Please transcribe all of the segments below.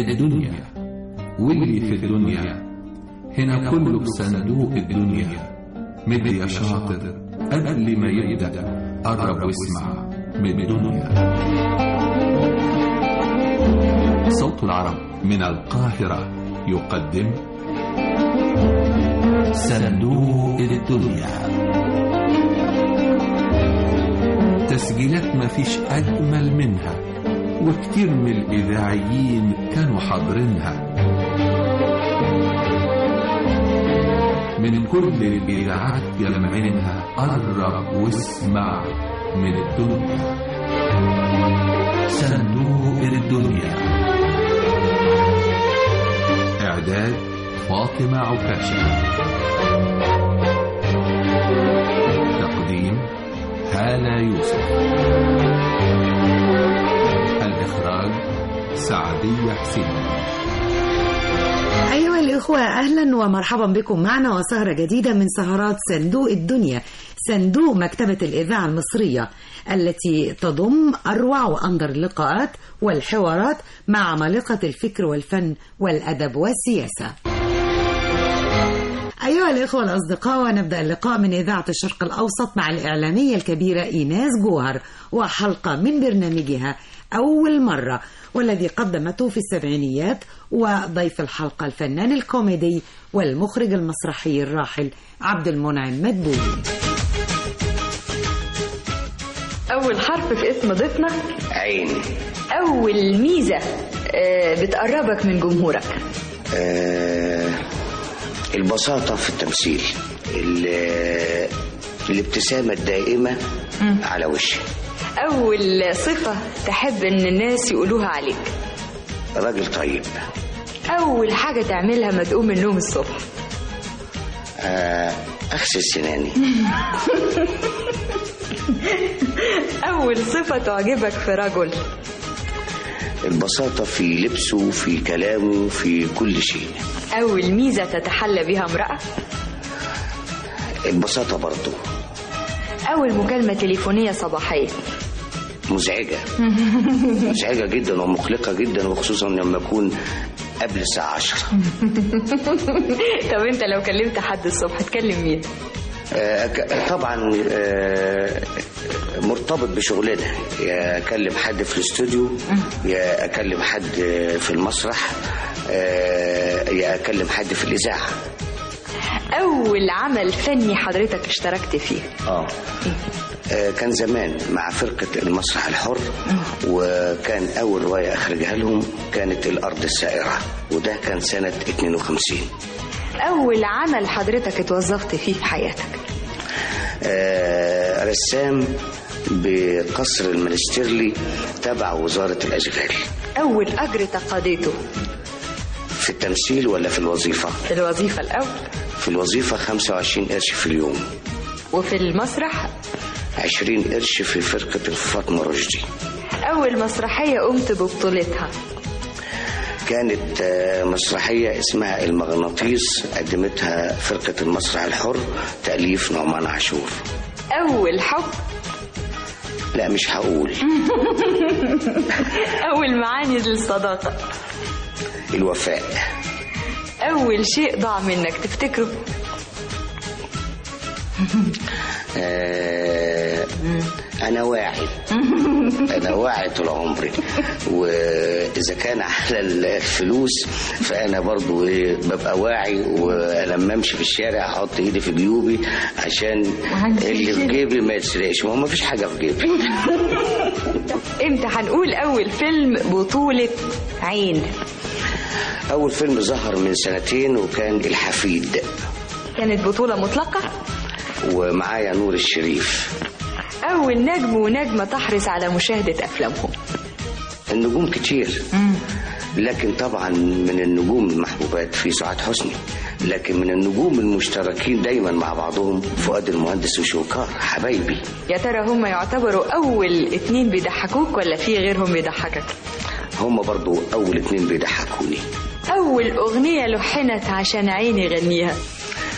الدنيا واللي في الدنيا هنا كله بصندوق الدنيا مد يا شاطر قبل ما يبدأ قرب واسمع من الدنيا صوت العرب من القاهرة يقدم صندوق الدنيا تسجيلات مفيش أجمل منها وكتير من الإذاعيين كانوا حاضرينها من كل الإذاعات يلمعينها قرب واسمع من الدنيا صندوق الدنيا إعداد فاطمة عكاشة تقديم هالة يوسف الإخراج سعدية حسين أيها الإخوة أهلا ومرحبا بكم معنا وسهرة جديدة من سهرات صندوق الدنيا صندوق مكتبة الإذاعة المصرية التي تضم أروع وأندر اللقاءات والحوارات مع عمالقة الفكر والفن والأدب والسياسة أيها الإخوة الأصدقاء ونبدأ اللقاء من إذاعة الشرق الأوسط مع الإعلامية الكبيرة إيناس جوهر وحلقة من برنامجها أول مرة والذي قدمته في السبعينيات وضيف الحلقة الفنان الكوميدي والمخرج المسرحي الراحل عبد المنعم مدبولي أول حرف في اسم ضيفنا عين أول ميزة آه، بتقربك من جمهورك آه البساطة في التمثيل ال- الابتسامة الدائمة على وشي أول صفة تحب إن الناس يقولوها عليك راجل طيب أول حاجة تعملها ما تقوم من النوم الصبح آه أغسل سناني أول صفة تعجبك في رجل البساطة في لبسه في كلامه في كل شيء أول ميزة تتحلى بها امرأة البساطة برضه أول مكالمة تليفونية صباحية مزعجة مزعجة جدا ومقلقة جدا وخصوصا لما أكون قبل الساعة عشرة طب أنت لو كلمت حد الصبح تكلم مين؟ آه، ك- طبعا آه، مرتبط بشغلنا يا اكلم حد في الاستوديو يا اكلم حد في المسرح آه، يا اكلم حد في الاذاعه أول عمل فني حضرتك اشتركت فيه اه آه، كان زمان مع فرقة المسرح الحر وكان أول رواية أخرجها لهم كانت الأرض السائرة وده كان سنة 52 أول عمل حضرتك اتوظفت فيه في حياتك آه، رسام بقصر المنستيرلي تبع وزارة الأشغال أول أجر تقاضيته في التمثيل ولا في الوظيفة؟ في الوظيفة الأول في الوظيفة 25 قرش في اليوم وفي المسرح 20 قرش في فرقة الفاطمة رشدي أول مسرحية قمت ببطولتها كانت آه، مسرحية اسمها المغناطيس قدمتها فرقة المسرح الحر تأليف نعمان عاشور أول حب لا مش هقول أول معاني للصداقة الوفاء أول شيء ضاع منك تفتكره آه، أنا واعي أنا واعي طول عمري وإذا كان على الفلوس فأنا برضو إيه ببقى واعي ولما أمشي في الشارع أحط إيدي في جيوبي عشان اللي في جيبي ما يتسرقش ما هو ما فيش حاجة في جيبي امتى هنقول أول فيلم بطولة عين أول فيلم ظهر من سنتين وكان الحفيد كانت بطولة مطلقة ومعايا نور الشريف أول نجم ونجمة تحرص على مشاهدة أفلامهم النجوم كتير لكن طبعا من النجوم المحبوبات في سعاد حسني لكن من النجوم المشتركين دايما مع بعضهم فؤاد المهندس وشوكار حبايبي يا ترى هم يعتبروا أول اتنين بيضحكوك ولا في غيرهم بيضحكك هم برضو اول اتنين بيضحكوني أول أغنية لحنت عشان عيني غنيها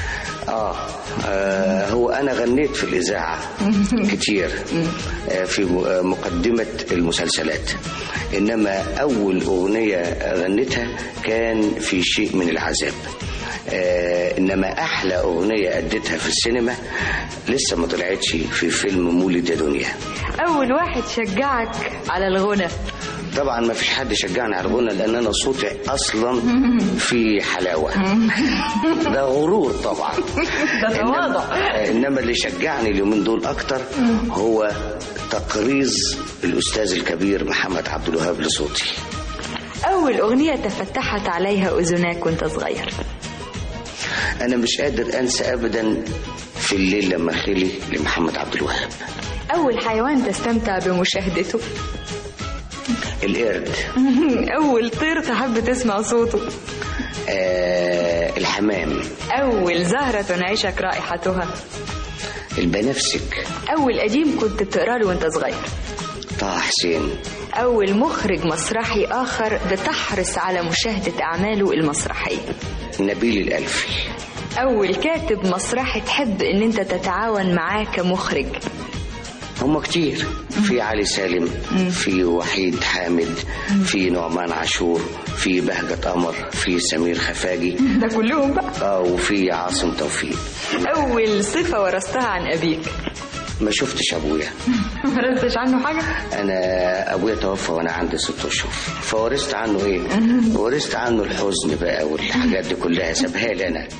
آه. اه هو انا غنيت في الاذاعه كتير آه في م- آه، مقدمه المسلسلات انما اول اغنيه غنيتها كان في شيء من العذاب آه انما احلى اغنيه اديتها في السينما لسه ما طلعتش في فيلم مولد يا دنيا أول واحد شجعك على الغنى طبعا ما فيش حد شجعني على الغنى لان انا صوتي اصلا في حلاوه ده غرور طبعا ده إنما- تواضع. انما اللي شجعني اليومين دول اكتر هو تقريظ الاستاذ الكبير محمد عبد الوهاب لصوتي أول أغنية تفتحت عليها أذناك وأنت صغير انا مش قادر انسى ابدا في الليل لما خلي لمحمد عبد الوهاب أول حيوان تستمتع بمشاهدته القرد أول طير تحب تسمع صوته آه الحمام أول زهرة تنعشك رائحتها البنفسك أول قديم كنت بتقرأ له وأنت صغير طه حسين أول مخرج مسرحي آخر بتحرص على مشاهدة أعماله المسرحية نبيل الالفي أول كاتب مسرحي تحب إن أنت تتعاون معاه كمخرج هم كتير في علي سالم في وحيد حامد في نعمان عاشور في بهجة قمر في سمير خفاجي ده كلهم بقى اه وفي عاصم توفيق أول صفة ورثتها عن أبيك ما شفتش ابويا ما ورثتش عنه حاجة انا ابويا توفى وانا عندي ست اشهر فورثت عنه ايه ورثت عنه الحزن بقى والحاجات دي كلها سابها لي انا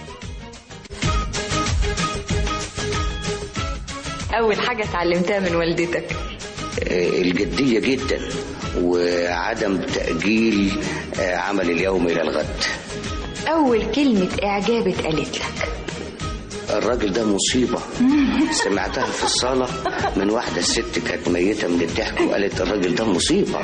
أول حاجة اتعلمتها من والدتك آه، الجدية جدا وعدم تأجيل آه، عمل اليوم إلى الغد أول كلمة إعجاب اتقالت لك الراجل ده مصيبة سمعتها في الصالة من واحدة ست كانت ميتة من الضحك وقالت الراجل ده مصيبة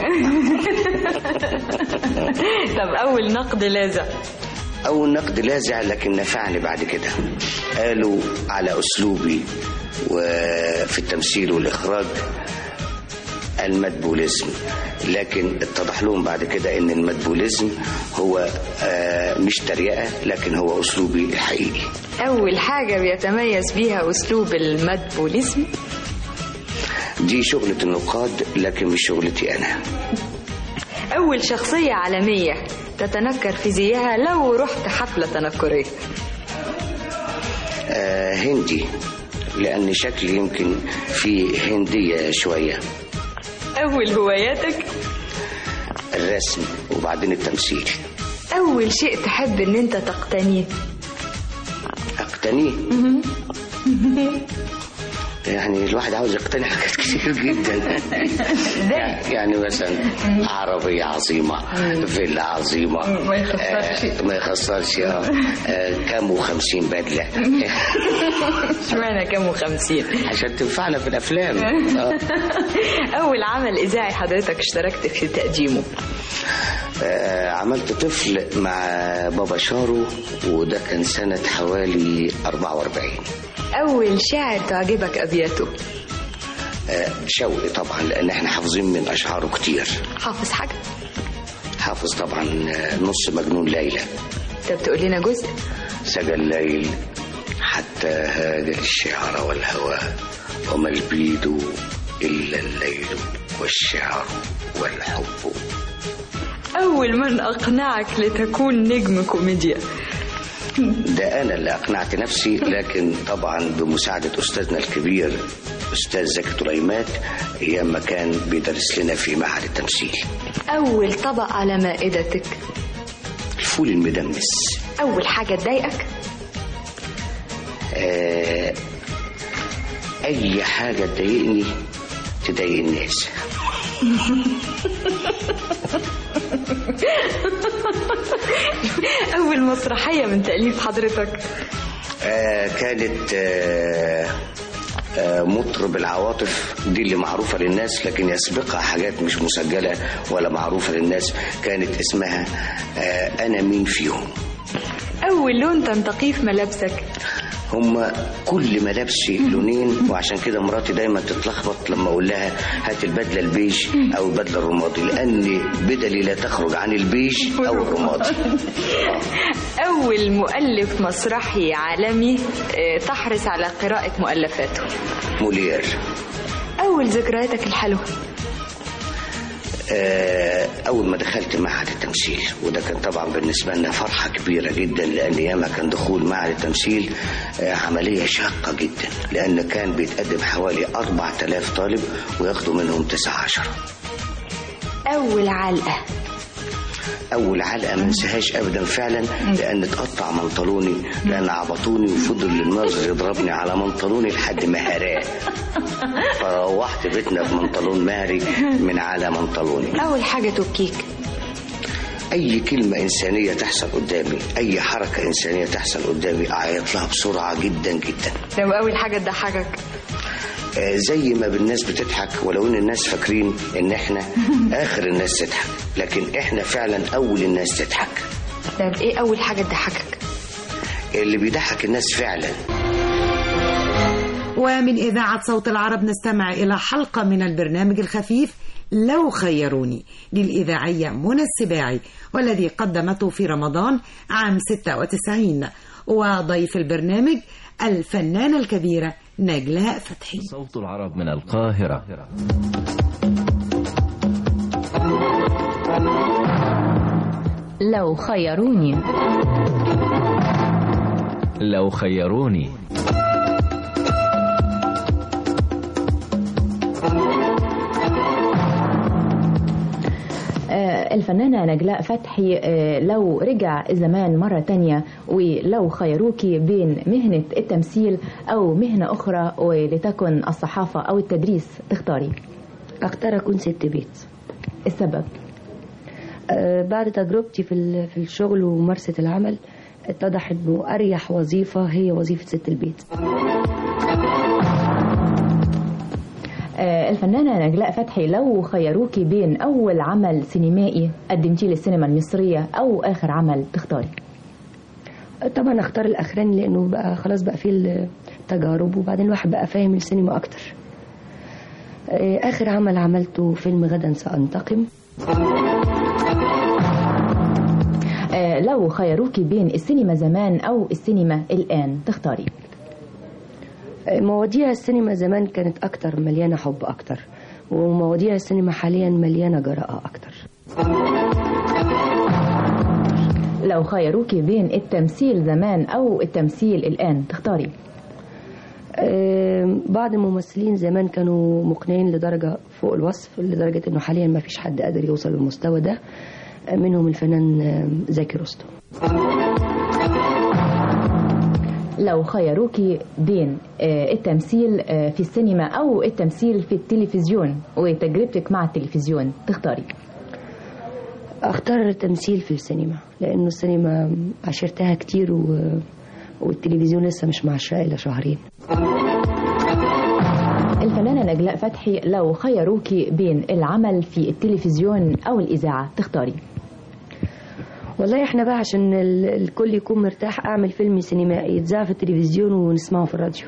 طب أول نقد لاذع أول نقد لاذع لكن نفعني بعد كده قالوا على أسلوبي وفي التمثيل والإخراج المدبوليزم لكن اتضح لهم بعد كده ان المدبوليزم هو آه، مش تريقة لكن هو أسلوبي الحقيقي أول حاجة بيتميز بيها أسلوب المدبوليزم دي شغلة النقاد لكن مش شغلتي أنا أول شخصية عالمية تتنكر في زيها لو رحت حفلة تنكرية آه هندي لأن شكلي يمكن في هندية شوية أول هواياتك الرسم وبعدين التمثيل أول شيء تحب إن أنت تقتنيه أقتنيه يعني الواحد عاوز يقتني حاجات كتير جدا يعني مثلا عربية عظيمة فيلا عظيمة ما يخسرش. آه، ما يخسرش اه آه، كام وخمسين بدلة اشمعنى كام وخمسين عشان تنفعنا في الأفلام آه. أول عمل إذاعي حضرتك اشتركت في تقديمه آه، عملت طفل مع بابا شارو وده كان سنة حوالي 44 أول شاعر تعجبك أبياته آه، شوقي طبعا لأن احنا حافظين من أشعاره كتير حافظ حاجة حافظ طبعا آه، نص مجنون ليلى طب تقول لنا جزء سجى الليل حتى هاج الشعر والهوى وما البيد إلا الليل والشعر والحب أول من أقنعك لتكون نجم كوميديا ده أنا اللي أقنعت نفسي لكن طبعا بمساعدة أستاذنا الكبير أستاذ زكي طليمات أيام ما كان بيدرس لنا في معهد التمثيل أول طبق على مائدتك الفول المدمس أول حاجة تضايقك آه أي حاجة تضايقني تضايق الناس أول مسرحية من تأليف حضرتك آه كانت آه آه مطرب العواطف دي اللي معروفة للناس لكن يسبقها حاجات مش مسجلة ولا معروفة للناس كانت اسمها آه أنا مين فيهم أول لون تنتقيه في ملابسك هم كل ملابسي لونين وعشان كده مراتي دايما تتلخبط لما اقول لها هات البدله البيج او البدله الرمادي لان بدلي لا تخرج عن البيج او الرمادي أول مؤلف مسرحي عالمي آه، تحرص على قراءة مؤلفاته مولير أول ذكرياتك الحلوة آه، أول ما دخلت معهد التمثيل وده كان طبعا بالنسبة لنا فرحة كبيرة جدا لأن ياما كان دخول معهد التمثيل آه، عملية شاقة جدا لأن كان بيتقدم حوالي 4000 طالب وياخدوا منهم 19 أول علقة أول علقة ما انساهاش أبدا فعلا لأن اتقطع منطلوني لأن عبطوني وفضل الناظر يضربني على منطلوني لحد ما هراه فروحت بيتنا بمنطلون مهري من على منطلوني أول حاجة تبكيك اي كلمه انسانيه تحصل قدامي اي حركه انسانيه تحصل قدامي اعيط لها بسرعه جدا جدا طب أول حاجة تضحكك آه، زي ما بالناس بتضحك ولو ان الناس فاكرين ان احنا اخر الناس تضحك لكن احنا فعلا اول الناس تضحك طب إيه أول حاجة تضحكك اللي بيضحك الناس فعلا ومن إذاعة صوت العرب نستمع إلى حلقة من البرنامج الخفيف لو خيروني للإذاعية منى السباعي والذي قدمته في رمضان عام 96 وضيف البرنامج الفنانة الكبيرة نجلاء فتحي صوت العرب من القاهرة لو خيروني لو خيروني آه، الفنانة نجلاء فتحي آه، لو رجع الزمان مرة تانية ولو خيروكي بين مهنة التمثيل أو مهنة أخرى ولتكن الصحافة أو التدريس تختاري اختار اكون ست بيت السبب آه، بعد تجربتي في ال- في الشغل وممارسه العمل اتضح انه اريح وظيفه هي وظيفه ست البيت آه، الفنانة نجلاء فتحي لو خيروكي بين أول عمل سينمائي قدمتيه للسينما المصرية أو آخر عمل تختاري آه، طبعا اختار الاخراني لانه بقى خلاص بقى فيه التجارب وبعدين الواحد بقى فاهم السينما اكتر آه، اخر عمل عملته فيلم غدا سانتقم آه، لو خيروكي بين السينما زمان أو السينما الآن تختاري آه، مواضيع السينما زمان كانت اكتر مليانه حب اكتر ومواضيع السينما حاليا مليانه جراءه اكتر لو خيروكي بين التمثيل زمان أو التمثيل الآن تختاري آم، بعض الممثلين زمان كانوا مقنعين لدرجة فوق الوصف لدرجة انه حاليا ما فيش حد قادر يوصل للمستوى ده آه، منهم الفنان آم، زكي رستم لو خيروكي بين آه، التمثيل آه، في السينما أو التمثيل في التلفزيون وتجربتك مع التلفزيون تختاري اختار التمثيل في السينما لانه السينما عشرتها كتير و... والتلفزيون لسه مش معشرة إلا شهرين الفنانة نجلاء فتحي لو خيروكي بين العمل في التلفزيون أو الإذاعة تختاري والله احنا بقى عشان ال- الكل يكون مرتاح اعمل فيلم سينمائي يتذاع في التلفزيون ونسمعه في الراديو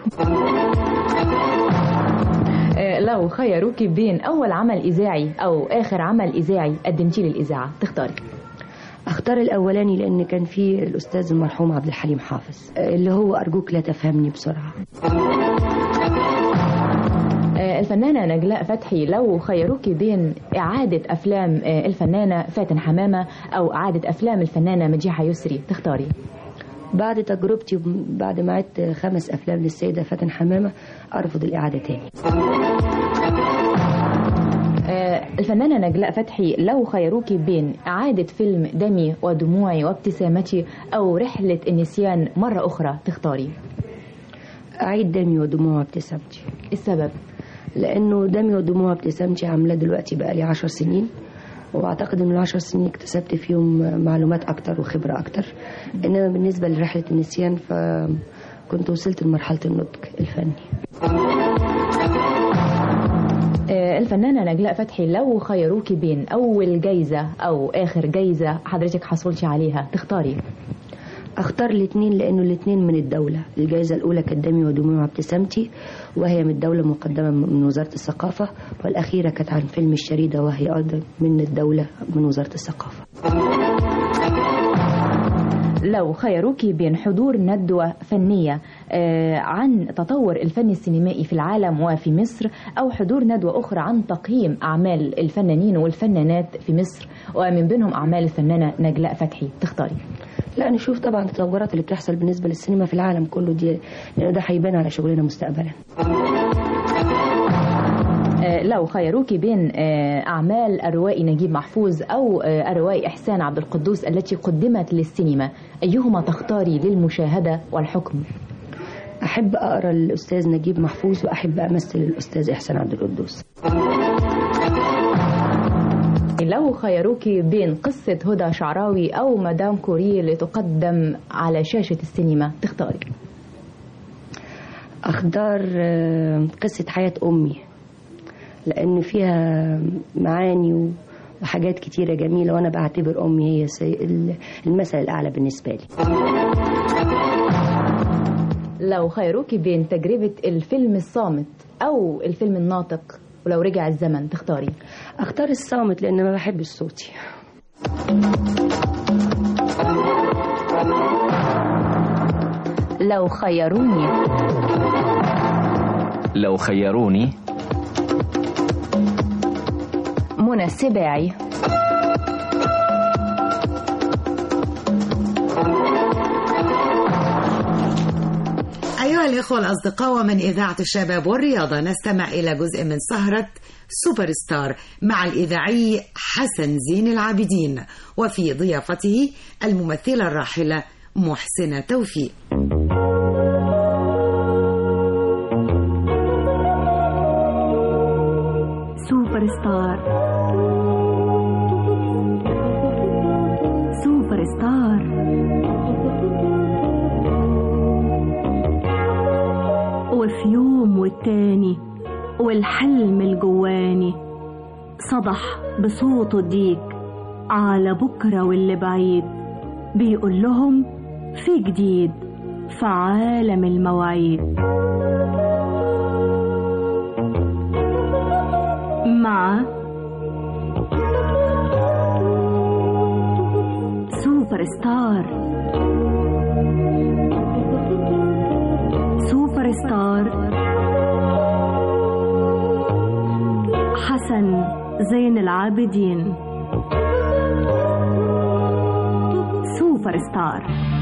آه، لو خيروكي بين أول عمل إذاعي أو آخر عمل إذاعي قدمتيه للإذاعة تختاري اختار الاولاني لان كان فيه الاستاذ المرحوم عبد الحليم حافظ اللي هو ارجوك لا تفهمني بسرعه آه، الفنانة نجلاء فتحي لو خيروكي بين إعادة أفلام آه، الفنانة فاتن حمامة أو إعادة أفلام الفنانة مديحة يسري تختاري بعد تجربتي بعد ما عدت خمس افلام للسيده فاتن حمامه ارفض الاعاده تاني آه، الفنانة نجلاء فتحي لو خيروكي بين إعادة فيلم دمي ودموعي وابتسامتي أو رحلة النسيان مرة أخرى تختاري اعيد دمي ودموع ابتسامتي السبب لانه دمي ودموع ابتسامتي عاملاه دلوقتي بقى لي عشر سنين واعتقد ان العشر سنين اكتسبت فيهم معلومات اكتر وخبره اكتر انما بالنسبه لرحله النسيان فكنت وصلت لمرحله النضج الفني آه، الفنانة نجلاء فتحي لو خيروكي بين أول جايزة أو آخر جايزة حضرتك حصلتي عليها تختاري اختار الاثنين لانه الاثنين من الدوله الجائزه الاولى كانت دمي ودموع ابتسامتي وهي من الدوله مقدمه من وزاره الثقافه والاخيره كانت عن فيلم الشريده وهي ايضا من الدوله من وزاره الثقافه لو خيروك بين حضور ندوة فنية آه، عن تطور الفن السينمائي في العالم وفي مصر أو حضور ندوة أخرى عن تقييم أعمال الفنانين والفنانات في مصر ومن بينهم أعمال الفنانة نجلاء فتحي تختاري لا نشوف طبعا التطورات اللي بتحصل بالنسبه للسينما في العالم كله دي لانه ده هيبان على شغلنا مستقبلا آه، لو خيروك بين آه، أعمال الروائي نجيب محفوظ أو آه، الروائي إحسان عبد القدوس التي قدمت للسينما أيهما تختاري للمشاهدة والحكم؟ احب اقرا الاستاذ نجيب محفوظ واحب امثل الاستاذ احسان عبد القدوس لو خيروك بين قصة هدى شعراوي أو مدام كوري لتقدم على شاشة السينما تختاري اختار آه، قصه حياه امي لان فيها معاني و- وحاجات كتيره جميله وانا بعتبر امي هي سي- ال- المثل الاعلى بالنسبه لي لو خيروك بين تجربة الفيلم الصامت أو الفيلم الناطق ولو رجع الزمن تختاري اختار الصامت لان ما بحبش صوتي لو خيروني لو خيروني منى السباعي أيها الإخوة الأصدقاء ومن إذاعة الشباب والرياضة نستمع إلى جزء من سهرة سوبر ستار مع الإذاعي حسن زين العابدين وفي ضيافته الممثلة الراحلة محسنة توفيق سوبر ستار سوبر ستار وفي يوم والتاني والحلم الجواني صدح بصوته الديك على بكرة واللي بعيد بيقول لهم في جديد في عالم المواعيد مع سوبر ستار سوبر ستار حسن زين العابدين سوبر ستار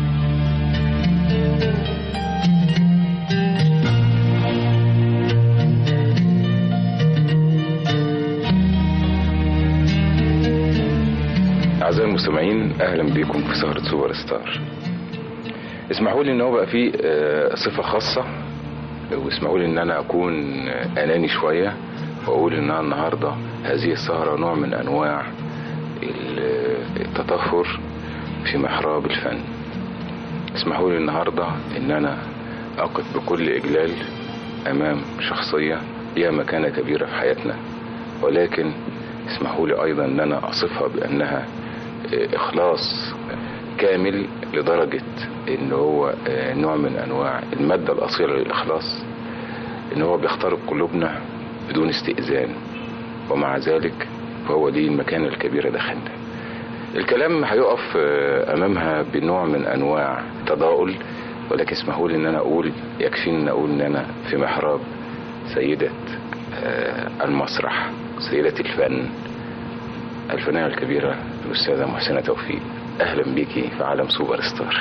أعزائي المستمعين أهلا بكم في سهرة سوبر ستار اسمحوا لي إن هو بقى فيه آه، صفة خاصة واسمحوا لي إن أنا أكون آه، أناني شوية وأقول إن أنا النهاردة هذه السهرة نوع من أنواع ال- التطهر في محراب الفن اسمحوا لي النهاردة إن أنا أقف بكل إجلال أمام شخصية ليها مكانة كبيرة في حياتنا ولكن اسمحوا لي أيضا أن أنا أصفها بأنها آه، إخلاص كامل لدرجة إن هو آه، نوع من أنواع المادة الأصيلة للإخلاص إن هو بيخترق قلوبنا بدون استئذان ومع ذلك فهو ليه المكانة الكبيرة داخلنا الكلام هيقف آه، امامها بنوع من انواع تضاؤل ولكن اسمحوا لي ان انا اقول يكفيني ان اقول ان انا في محراب سيدة آه، المسرح سيدة الفن الفنانة الكبيرة الأستاذة محسنة توفيق أهلا بيكي في عالم سوبر ستار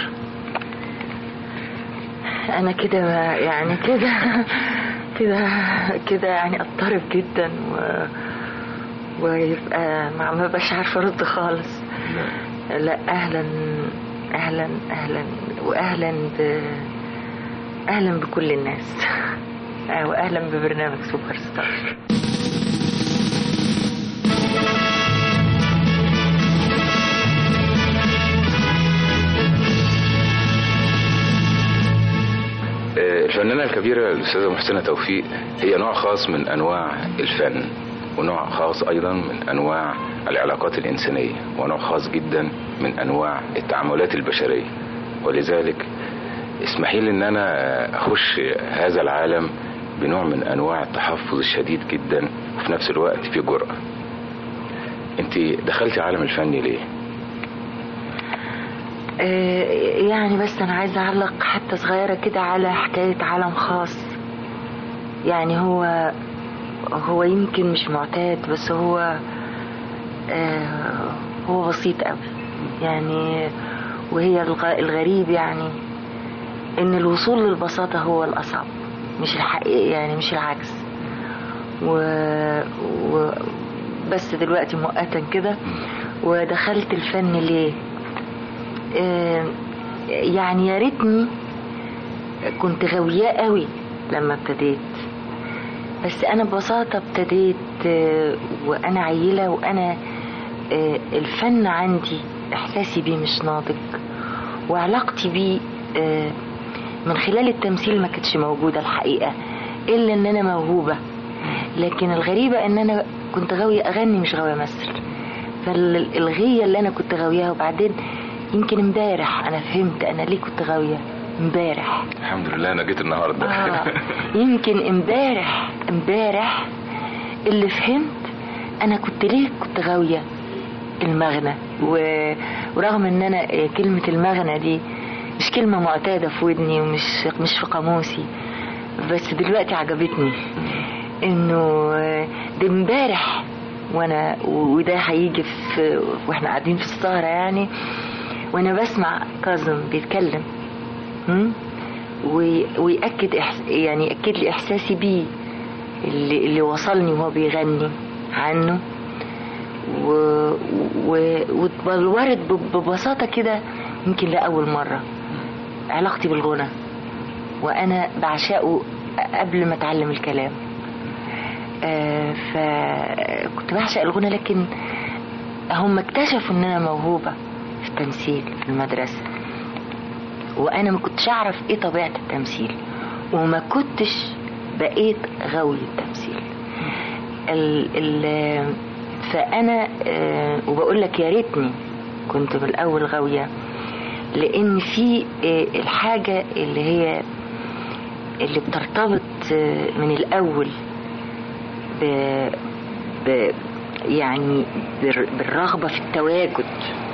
انا كده يعني كده كده كده يعني اضطرب جدا و... ويبقى ما ما بقاش عارفه ارد خالص لا اهلا اهلا اهلا واهلا ب اهلا بكل الناس آه، واهلا ببرنامج سوبر ستار آه، الفنانة الكبيرة الأستاذة محسنة توفيق هي نوع خاص من أنواع الفن ونوع خاص أيضا من أنواع العلاقات الإنسانية ونوع خاص جدا من أنواع التعاملات البشرية ولذلك اسمحي لي ان انا اخش هذا العالم بنوع من انواع التحفظ الشديد جدا وفي نفس الوقت في جرأة انت دخلتي عالم الفن ليه آه، يعني بس انا عايزه اعلق حتى صغيره كده على حكايه عالم خاص يعني هو هو يمكن مش معتاد بس هو آه، هو بسيط قوي يعني وهي الغ- الغريب يعني ان الوصول للبساطه هو الاصعب مش الحقيقي يعني مش العكس و... و... بس دلوقتي مؤقتا كده ودخلت الفن ليه آه، يعني يا ريتني كنت غاوياه قوي لما ابتديت بس انا ببساطه ابتديت آه، وانا عيله وانا آه، الفن عندي احساسي بيه مش ناضج وعلاقتي بيه آه، من خلال التمثيل ما كانتش موجوده الحقيقه الا ان انا موهوبه لكن الغريبه ان انا كنت غاويه اغني مش غاويه امثل فالغيه اللي انا كنت غاوياها وبعدين يمكن امبارح انا فهمت انا ليه كنت غاويه امبارح الحمد لله انا جيت النهارده آه. يمكن امبارح امبارح اللي فهمت انا كنت ليه كنت غاويه المغنى و... ورغم ان انا آه، كلمه المغنى دي مش كلمه معتاده في ودني ومش مش في قاموسي بس دلوقتي عجبتني انه آه، ده امبارح وانا وده هيجي في واحنا قاعدين في السهره يعني وانا بسمع كاظم بيتكلم هم؟ وي- ويأكد إحس... يعني يأكد لي إحساسي بيه اللي, اللي وصلني وهو بيغني عنه و... و... واتبلورت ب- ببساطة كده يمكن لأول مرة علاقتي بالغنى وأنا بعشقه قبل ما أتعلم الكلام آه فكنت بعشق الغنى لكن هم اكتشفوا ان انا موهوبة في التمثيل في المدرسة وانا ما كنتش اعرف ايه طبيعه التمثيل وما كنتش بقيت غاوي التمثيل ال ال فانا آه، وبقول لك يا ريتني كنت من الاول غاويه لان في آه، الحاجه اللي هي اللي بترتبط آه، من الاول ب ب يعني بال- بالرغبه في التواجد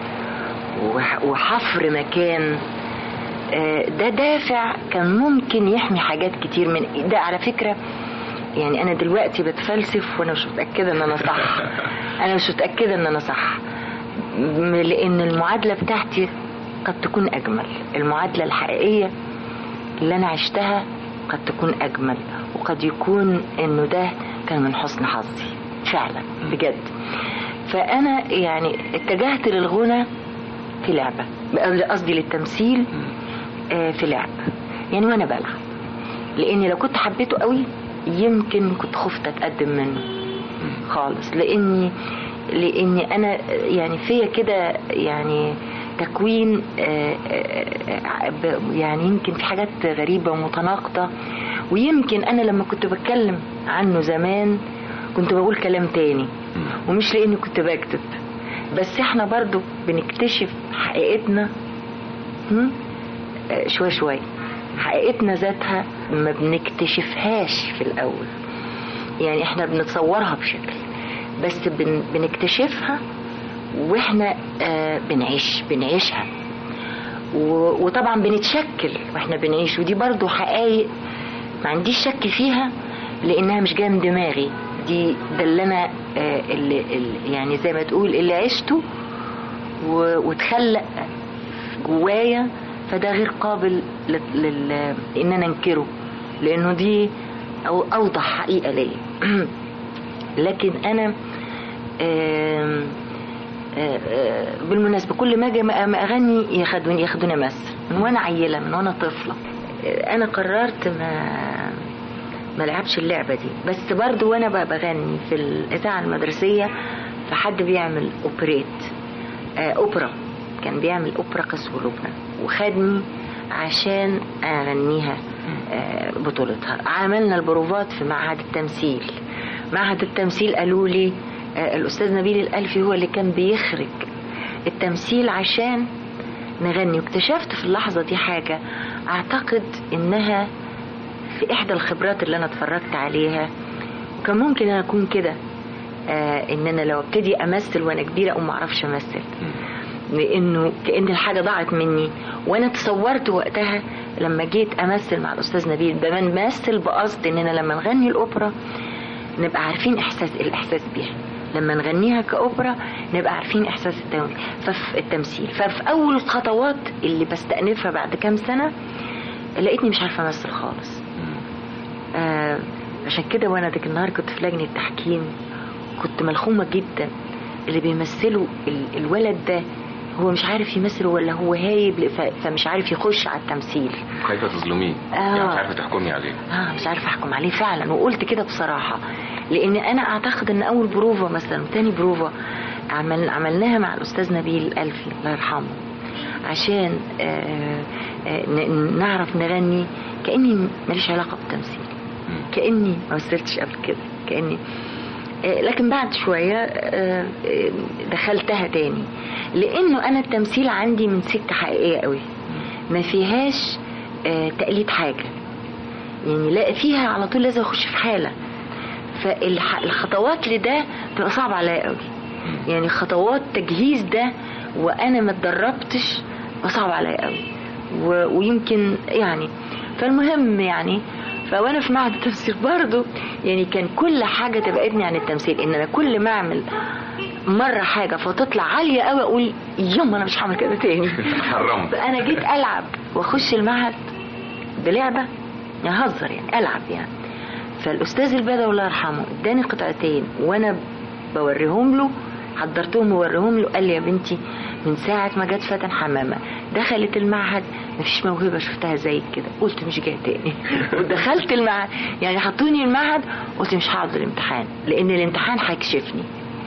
وح- وحفر مكان آه، ده دافع كان ممكن يحمي حاجات كتير من ده على فكرة يعني أنا دلوقتي بتفلسف وأنا مش متأكدة إن أنا صح أنا مش متأكدة إن أنا صح م- لأن المعادلة بتاعتي قد تكون أجمل المعادلة الحقيقية اللي أنا عشتها قد تكون أجمل وقد يكون إنه ده كان من حسن حظي فعلا بجد فأنا يعني اتجهت للغنى في لعبة قصدي للتمثيل آه، في لعب يعني وانا بلعب لاني لو كنت حبيته قوي يمكن كنت خفت اتقدم منه خالص لاني لاني انا يعني فيا كده يعني تكوين آه، آه، آه، ب- يعني يمكن في حاجات غريبة ومتناقضة ويمكن أنا لما كنت بتكلم عنه زمان كنت بقول كلام تاني ومش لأني كنت بكتب بس احنا برضو بنكتشف حقيقتنا هم؟ آه، شوية شوية حقيقتنا ذاتها ما بنكتشفهاش في الأول يعني احنا بنتصورها بشكل بس بن بنكتشفها واحنا آه بنعيش بنعيشها و- وطبعا بنتشكل واحنا بنعيش ودي برضو حقائق ما عنديش شك فيها لانها مش جايه من دماغي دي ده اللي انا آه اللي اللي يعني زي ما تقول اللي عشته و- واتخلق جوايا فده غير قابل لل... لل... ان انا انكره لانه دي أو اوضح حقيقه ليا لكن انا آم، آه، آه، بالمناسبه كل ما اجي ما ما اغني ياخدوني ياخدوني امثل من وانا عيله من وانا طفله آه، انا قررت ما ما لعبش اللعبه دي بس برضو وانا بقى بغني في الاذاعه المدرسيه فحد بيعمل اوبريت آه، اوبرا كان بيعمل اوبرا قصر لبنى وخدني عشان اغنيها آه، بطولتها عملنا البروفات في معهد التمثيل معهد التمثيل قالوا لي آه، الاستاذ نبيل الالفي هو اللي كان بيخرج التمثيل عشان نغني واكتشفت في اللحظة دي حاجة أعتقد إنها في إحدى الخبرات اللي أنا اتفرجت عليها وكان ممكن أنا أكون كده آه إن أنا لو ابتدي أمثل وأنا كبيرة أو معرفش أمثل لأنه كأن الحاجة ضاعت مني وأنا تصورت وقتها لما جيت أمثل مع الأستاذ نبيل بمثل بقصد إننا لما نغني الأوبرا نبقى عارفين إحساس الإحساس بيها لما نغنيها كأوبرا نبقى عارفين إحساس التمثيل ففي التمثيل ففي أول الخطوات اللي بستأنفها بعد كام سنة لقيتني مش عارفة أمثل خالص آه عشان كده وأنا ذاك النهار كنت في لجنة تحكيم كنت ملخومة جدا اللي بيمثلوا ال- الولد ده هو مش عارف يمثل ولا هو هايب ف- فمش عارف يخش على التمثيل خايفه تظلميه آه. يعني مش عارفه تحكمي عليه اه مش عارفه احكم عليه فعلا وقلت كده بصراحه لان انا اعتقد ان اول بروفا مثلا تاني بروفا عمل عملناها مع الاستاذ نبيل الالفي الله يرحمه عشان آه آه ن- نعرف نغني كاني ماليش علاقه بالتمثيل كاني ما مثلتش قبل كده كاني آه، لكن بعد شوية آه، آه، دخلتها تاني لأنه أنا التمثيل عندي من سكة حقيقية قوي ما فيهاش آه، تقليد حاجة يعني لا فيها على طول لازم أخش في حالة فالخطوات لده بتبقى صعبة عليا قوي يعني خطوات تجهيز ده وأنا ما اتدربتش بقى صعب عليا قوي و- ويمكن يعني فالمهم يعني فوانا في معهد التمثيل برضو يعني كان كل حاجه تبعدني عن التمثيل ان انا كل ما اعمل مره حاجه فتطلع عاليه قوي اقول يوم انا مش هعمل كده تاني حرمت انا جيت العب واخش المعهد بلعبه يعني هزر يعني العب يعني فالاستاذ البدوي الله يرحمه اداني قطعتين وانا بوريهم له حضرتهم ووريهم له قال لي يا بنتي من ساعة ما جت فاتن حمامة دخلت المعهد مفيش موهبة شفتها زي كده قلت مش جاية تاني ودخلت المعهد يعني حطوني المعهد قلت مش هقعد الامتحان لأن الامتحان هيكشفني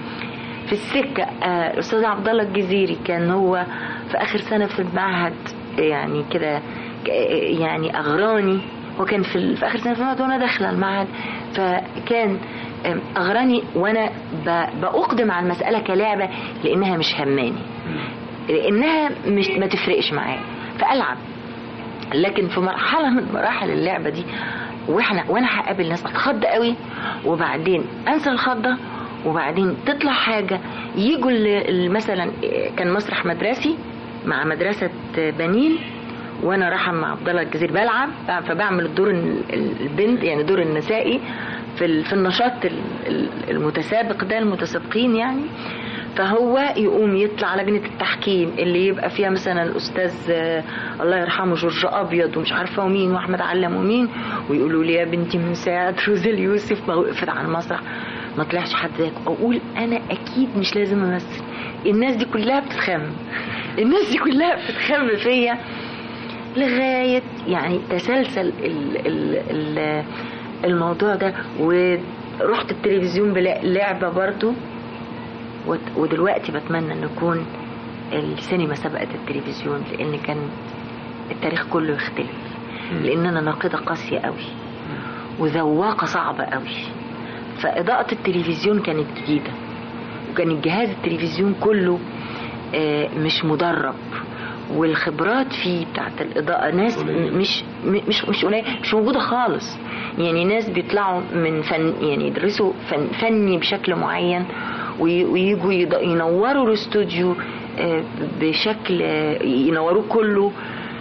في السكة آه، الأستاذ عبد الله الجزيري كان هو في آخر سنة في المعهد يعني كده ك- يعني أغراني هو كان في, ال- في آخر سنة في المعهد وأنا داخلة المعهد فكان آم، أغراني وأنا ب- بأقدم على المسألة كلعبة لأنها مش هماني لأنها مش ما تفرقش معايا فألعب لكن في مرحلة من مراحل اللعبة دي واحنا وانا هقابل ناس اتخض قوي وبعدين انسى الخضه وبعدين تطلع حاجه يجوا ال- ال- مثلا كان مسرح مدرسي مع مدرسه بنين وانا رايحه مع عبد الله الجزيري بلعب فبعمل الدور ال- ال- البنت يعني دور النسائي في ال- في النشاط ال- ال- المتسابق ده المتسابقين يعني فهو يقوم يطلع لجنة التحكيم اللي يبقى فيها مثلا الأستاذ آه، الله يرحمه جورج أبيض ومش عارفة ومين وأحمد علم ومين ويقولوا لي يا بنتي من ساعة روزيل يوسف ما وقفت على المسرح ما طلعش حد زيك أقول أنا أكيد مش لازم أمثل الناس دي كلها بتتخم الناس دي كلها بتتخم فيا لغاية يعني تسلسل ال ال ال الموضوع ده ورحت التلفزيون بلعبة برضو وت- ودلوقتي بتمنى ان يكون السينما سبقت التلفزيون لان كان التاريخ كله يختلف لان انا ناقده قاسيه قوي وذواقه صعبه قوي فاضاءه التلفزيون كانت جديده وكان جهاز التلفزيون كله آه، مش مدرب والخبرات فيه بتاعت الإضاءة ناس مش مش مش قليل مش موجودة خالص يعني ناس بيطلعوا من فن يعني يدرسوا فن فني بشكل معين وي- ويجوا يض- ينوروا الاستوديو آه، بشكل آه، ينوروه كله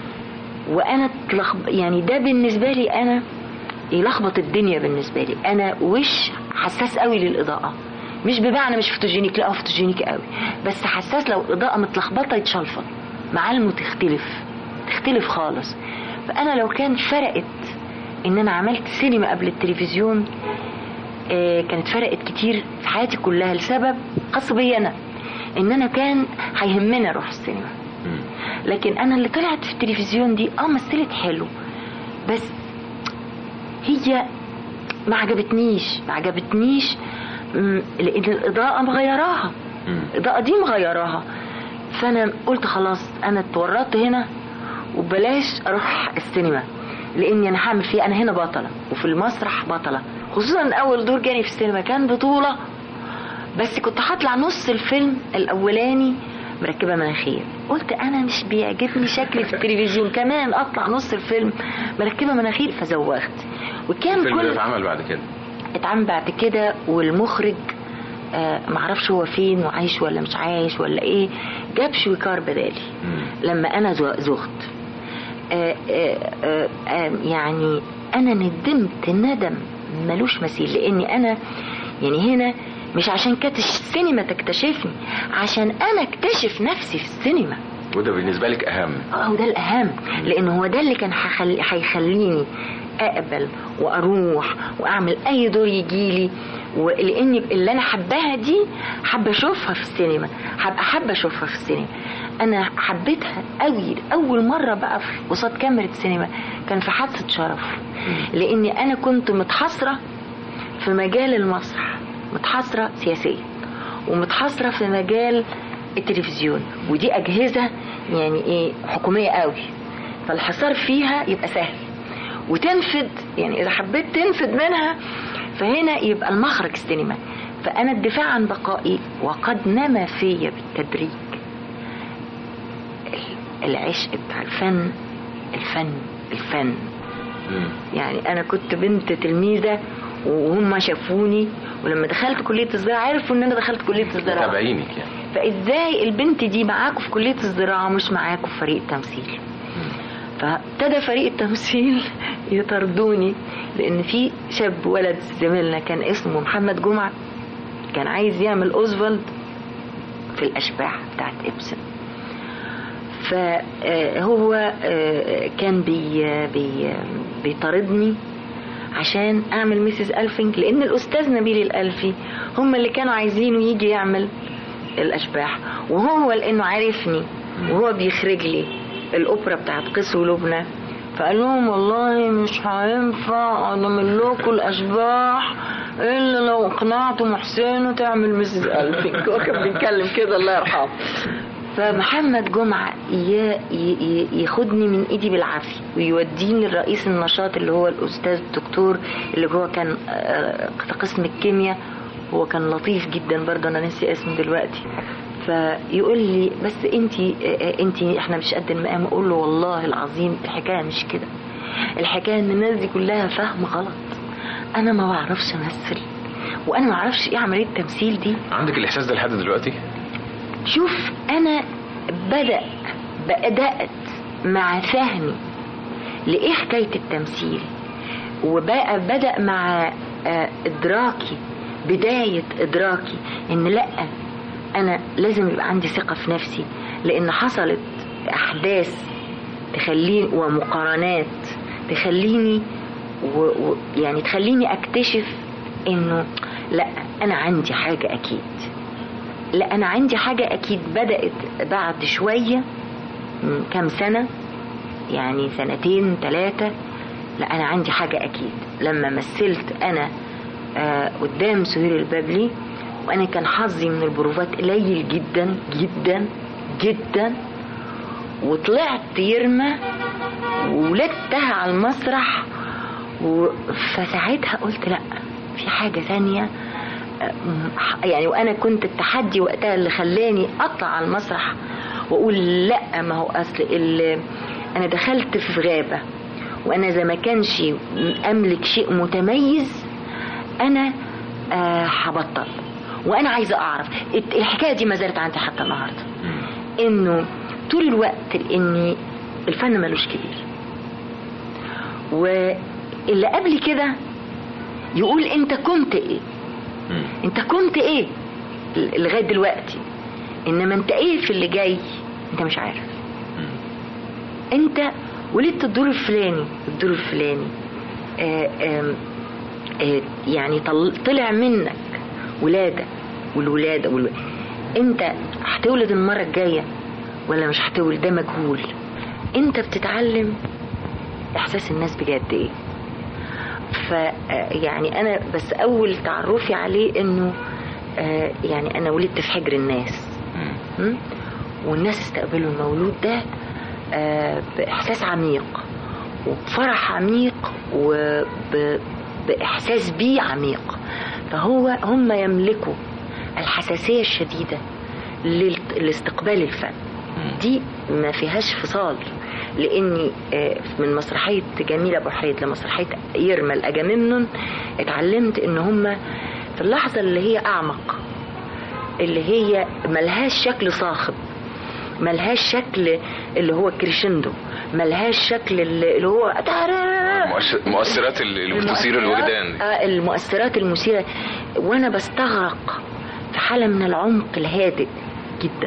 وانا اتلخب- يعني ده بالنسبه لي انا يلخبط الدنيا بالنسبه لي انا وش حساس قوي للاضاءه مش بمعنى مش فوتوجينيك لا هو فوتوجينيك قوي بس حساس لو الاضاءه متلخبطه يتشلفط معالمه تختلف تختلف خالص فانا لو كان فرقت ان انا عملت سينما قبل التلفزيون آه، كانت فرقت كتير في حياتي كلها لسبب خاص بي انا ان انا كان هيهمني اروح السينما لكن انا اللي طلعت في التلفزيون دي اه مثلت حلو بس هي ما عجبتنيش ما عجبتنيش مم، لان الاضاءه مغيراها الاضاءه دي مغيراها فانا قلت خلاص انا اتورطت هنا وبلاش اروح السينما لاني انا هعمل فيه انا هنا بطله وفي المسرح بطله خصوصا إن اول دور جاني في السينما كان بطوله بس كنت هطلع نص الفيلم الاولاني مركبه مناخير قلت انا مش بيعجبني شكلي في التلفزيون كمان اطلع نص الفيلم مركبه مناخير فزوغت وكان الفيلم ده كل اتعمل بعد كده اتعمل بعد كده والمخرج آه معرفش هو فين وعايش ولا مش عايش ولا ايه جاب شويكار بدالي لما انا زو- زغت آه آه آه آه يعني انا ندمت ندم ملوش مثيل لاني انا يعني هنا مش عشان كانت السينما تكتشفني عشان انا اكتشف نفسي في السينما وده بالنسبه لك اهم اه هو ده الاهم لان هو ده اللي كان هيخلي- هيخليني اقبل واروح واعمل اي دور يجيلي ولاني اللي انا حباها دي حابه اشوفها في السينما حابه حابه اشوفها في السينما انا حبيتها قوي اول مره بقى في قصاد كاميرا السينما كان في حادثه شرف لاني انا كنت متحصره في مجال المسرح متحصره سياسيا ومتحصره في مجال التلفزيون ودي اجهزه يعني ايه حكوميه قوي فالحصار فيها يبقى سهل وتنفد يعني اذا حبيت تنفد منها فهنا يبقى المخرج السينما فانا الدفاع عن بقائي وقد نما فيا بالتدريج ال- العشق بتاع الفن الفن الفن يعني انا كنت بنت تلميذه وهم شافوني ولما دخلت كليه الزراعه عرفوا ان انا دخلت كليه الزراعه تابعينك يعني فازاي البنت دي معاكم في كليه الزراعه مش معاكم في فريق التمثيل فابتدى فريق التمثيل يطردوني لان في شاب ولد زميلنا كان اسمه محمد جمعه كان عايز يعمل اوزفالد في الاشباح بتاعت ابسن فهو كان بي بي بيطاردني عشان اعمل ميسيس الفينج لان الاستاذ نبيل الالفي هم اللي كانوا عايزينه يجي يعمل الاشباح وهو لانه عارفني وهو بيخرج لي الاوبرا بتاعت قيس ولبنى فقال لهم والله مش هينفع اعمل لكم الاشباح الا لو اقنعتم حسين تعمل ميسيس الفينج هو كان بيتكلم كده الله يرحمه فمحمد جمعة ي- ي- ياخدني من ايدي بالعافية ويوديني لرئيس النشاط اللي هو الاستاذ الدكتور اللي هو كان آه، في قسم الكيمياء هو كان لطيف جدا برضه انا ناسي اسمه دلوقتي فيقول لي بس انت انت احنا مش قد المقام اقول له والله العظيم الحكايه مش كده الحكايه ان الناس دي كلها فهم غلط انا ما بعرفش امثل وانا ما اعرفش ايه عمليه التمثيل دي عندك الاحساس ده لحد دلوقتي شوف انا بدأ بدأت مع فهمي لإيه حكاية التمثيل وبقى بدأ مع آه، إدراكي بداية إدراكي إن لأ أنا لازم يبقى عندي ثقة في نفسي لأن حصلت أحداث تخليني ومقارنات تخليني و و يعني تخليني أكتشف إنه لأ أنا عندي حاجة أكيد لا انا عندي حاجه اكيد بدات بعد شويه من كام سنه يعني سنتين ثلاثه لا انا عندي حاجه اكيد لما مثلت انا آه قدام سهير البابلي وانا كان حظي من البروفات قليل جدا جدا جدا وطلعت يرمى وولدتها على المسرح و... فساعتها قلت لا في حاجه ثانيه يعني وانا كنت التحدي وقتها اللي خلاني اطلع على المسرح واقول لا ما هو اصل ال- انا دخلت في غابه وانا اذا ما كانش املك شيء متميز انا آه، هبطل وانا عايزه اعرف الت- الحكايه دي ما زالت عندي حتى النهارده انه طول الوقت اني الفن ملوش كبير واللي قبل كده يقول انت كنت ايه انت كنت ايه ل- لغايه دلوقتي انما انت ايه في اللي جاي انت مش عارف انت ولدت الدور الفلاني الدور الفلاني آه آم، آه يعني طل- طلع منك ولاده والولاده والولاده انت هتولد المره الجايه ولا مش هتولد ده مجهول انت بتتعلم احساس الناس بجد ايه ف يعني انا بس اول تعرفي عليه انه آه، يعني انا ولدت في حجر الناس م? والناس استقبلوا المولود ده آه، باحساس عميق وبفرح عميق وباحساس بيه عميق فهو هم يملكوا الحساسيه الشديده للت- لاستقبال الفن دي ما فيهاش فصال لاني آه، من مسرحيه جميله ابو حيد لمسرحيه يرمى الاجامemnon اتعلمت ان هم في اللحظه اللي هي اعمق اللي هي ملهاش شكل صاخب ملهاش شكل اللي هو كريشندو ملهاش شكل اللي اللي هو مؤش- مؤثرات اللي اللي بتثير الوجدان آه، المؤثرات المثيرة وأنا بستغرق في حالة من العمق الهادئ جدا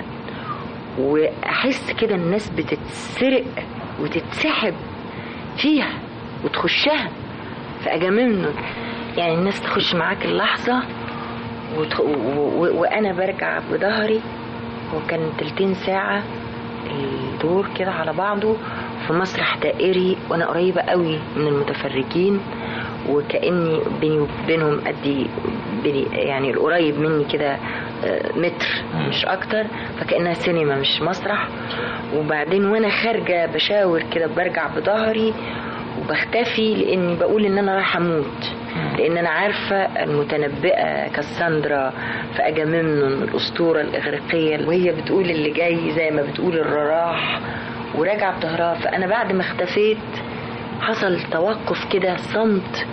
وأحس كده الناس بتتسرق وتتسحب فيها وتخشها في أجامemnon يعني الناس تخش معاك اللحظة وتخ... و... و... وأنا برجع بظهري هو كان تلتين ساعة الدور كده على بعضه في مسرح دائري وانا قريبة قوي من المتفرجين وكأني بيني وبينهم قد بيني يعني القريب مني كده آه، متر مش اكتر فكأنها سينما مش مسرح وبعدين وانا خارجة بشاور كده برجع بظهري وبختفي لاني بقول ان انا رايحة اموت لان انا عارفة المتنبئة كاساندرا في اجامemnon الاسطورة الاغريقية وهي بتقول اللي جاي زي ما بتقول الراح وراجعة بظهرها فانا بعد ما اختفيت حصل توقف كده صمت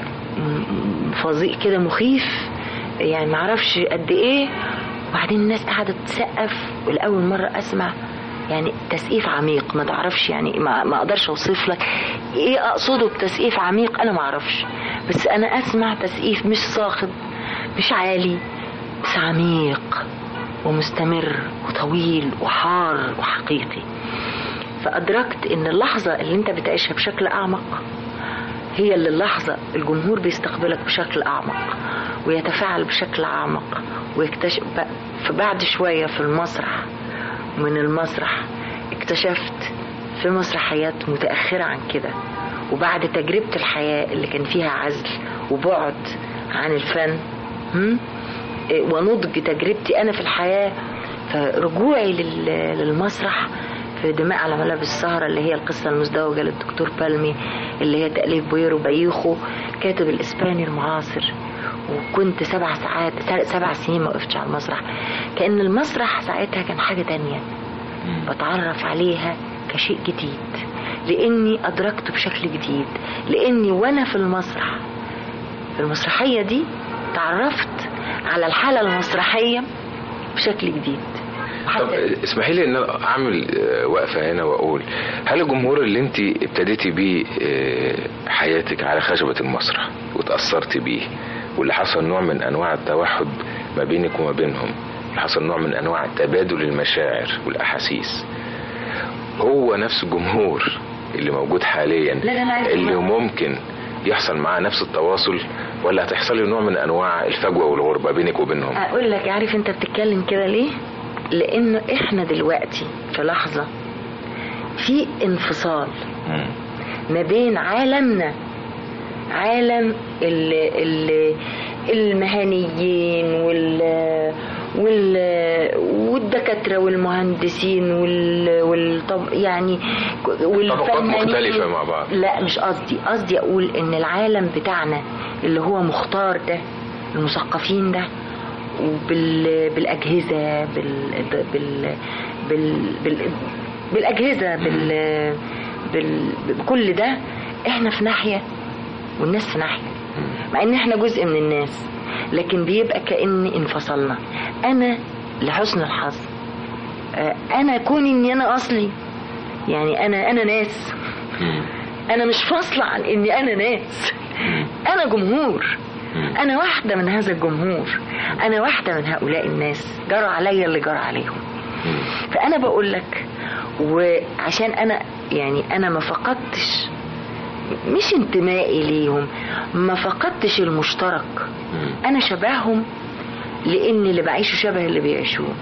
م- فظيع كده مخيف يعني معرفش قد ايه وبعدين الناس قاعدة تسقف ولأول مرة أسمع يعني تسقيف عميق ما تعرفش يعني ما, ما أقدرش أوصف لك إيه أقصده بتسقيف عميق أنا ما أعرفش بس أنا أسمع تسقيف مش صاخب مش عالي بس عميق ومستمر وطويل وحار وحقيقي فأدركت إن اللحظة اللي أنت بتعيشها بشكل أعمق هي اللي اللحظة الجمهور بيستقبلك بشكل أعمق ويتفاعل بشكل أعمق ويكتشف ب- فبعد شوية في المسرح من المسرح اكتشفت في مسرحيات متأخرة عن كده وبعد تجربة الحياة اللي كان فيها عزل وبعد عن الفن هم؟ إيه، ونضج تجربتي أنا في الحياة فرجوعي لل- للمسرح في دماء على ملابس السهرة اللي هي القصة المزدوجة للدكتور بالمي اللي هي تأليف بويرو بايخو كاتب الإسباني المعاصر وكنت سبع ساعات سبع سنين ما وقفتش على المسرح كأن المسرح ساعتها كان حاجة تانية بتعرف عليها كشيء جديد لأني أدركته بشكل جديد لأني وأنا في المسرح في المسرحية دي تعرفت على الحالة المسرحية بشكل جديد طب اسمحي لي ان انا اعمل آه، وقفه هنا واقول هل الجمهور اللي انت ابتديتي بيه آه، حياتك على خشبه المسرح وتاثرتي بيه واللي حصل نوع من انواع التوحد ما بينك وما بينهم اللي حصل نوع من انواع تبادل المشاعر والاحاسيس هو نفس الجمهور اللي موجود حاليا لا، ده أنا عايزة اللي أقول- ممكن يحصل معاه نفس التواصل ولا هتحصل له نوع من انواع الفجوه والغربه بينك وبينهم اقول لك عارف انت بتتكلم كده ليه لان احنا دلوقتي في لحظة في انفصال مم. ما بين عالمنا عالم ال ال المهنيين وال وال والدكاترة والمهندسين وال والطب يعني والفنانين مختلفة مع بعض. لا مش قصدي قصدي اقول ان العالم بتاعنا اللي هو مختار ده المثقفين ده وبال بالاجهزه بال بال بال, بال بالاجهزه بال بال بكل ده احنا في ناحيه والناس في ناحيه مع ان احنا جزء من الناس لكن بيبقى كأن انفصلنا انا لحسن الحظ آه، انا كوني اني انا اصلي يعني انا انا ناس انا مش فاصله عن اني انا ناس انا جمهور انا واحده من هذا الجمهور انا واحده من هؤلاء الناس جرى عليا اللي جرى عليهم فانا بقول لك وعشان انا يعني انا ما فقدتش مش انتمائي ليهم ما فقدتش المشترك انا شبههم لان اللي بعيشه شبه اللي بيعيشوه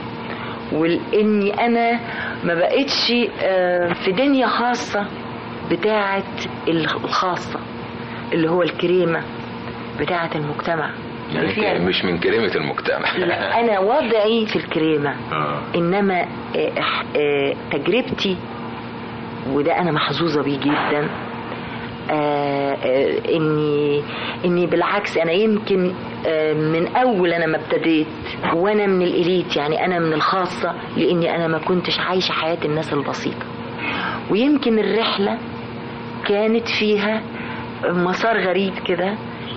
ولاني انا ما بقتش آه، في دنيا خاصه بتاعه الخاصه اللي هو الكريمه بتاعه المجتمع اللي فيها يعني مش من كلمة المجتمع لا انا وضعي في الكريمه آه. انما آه، آه، تجربتي وده انا محظوظه بيه جدا آه آه اني اني بالعكس انا يمكن آه من اول انا ما ابتديت وانا من الاليت يعني انا من الخاصه لاني انا ما كنتش عايشه حياه الناس البسيطه ويمكن الرحله كانت فيها مسار غريب كده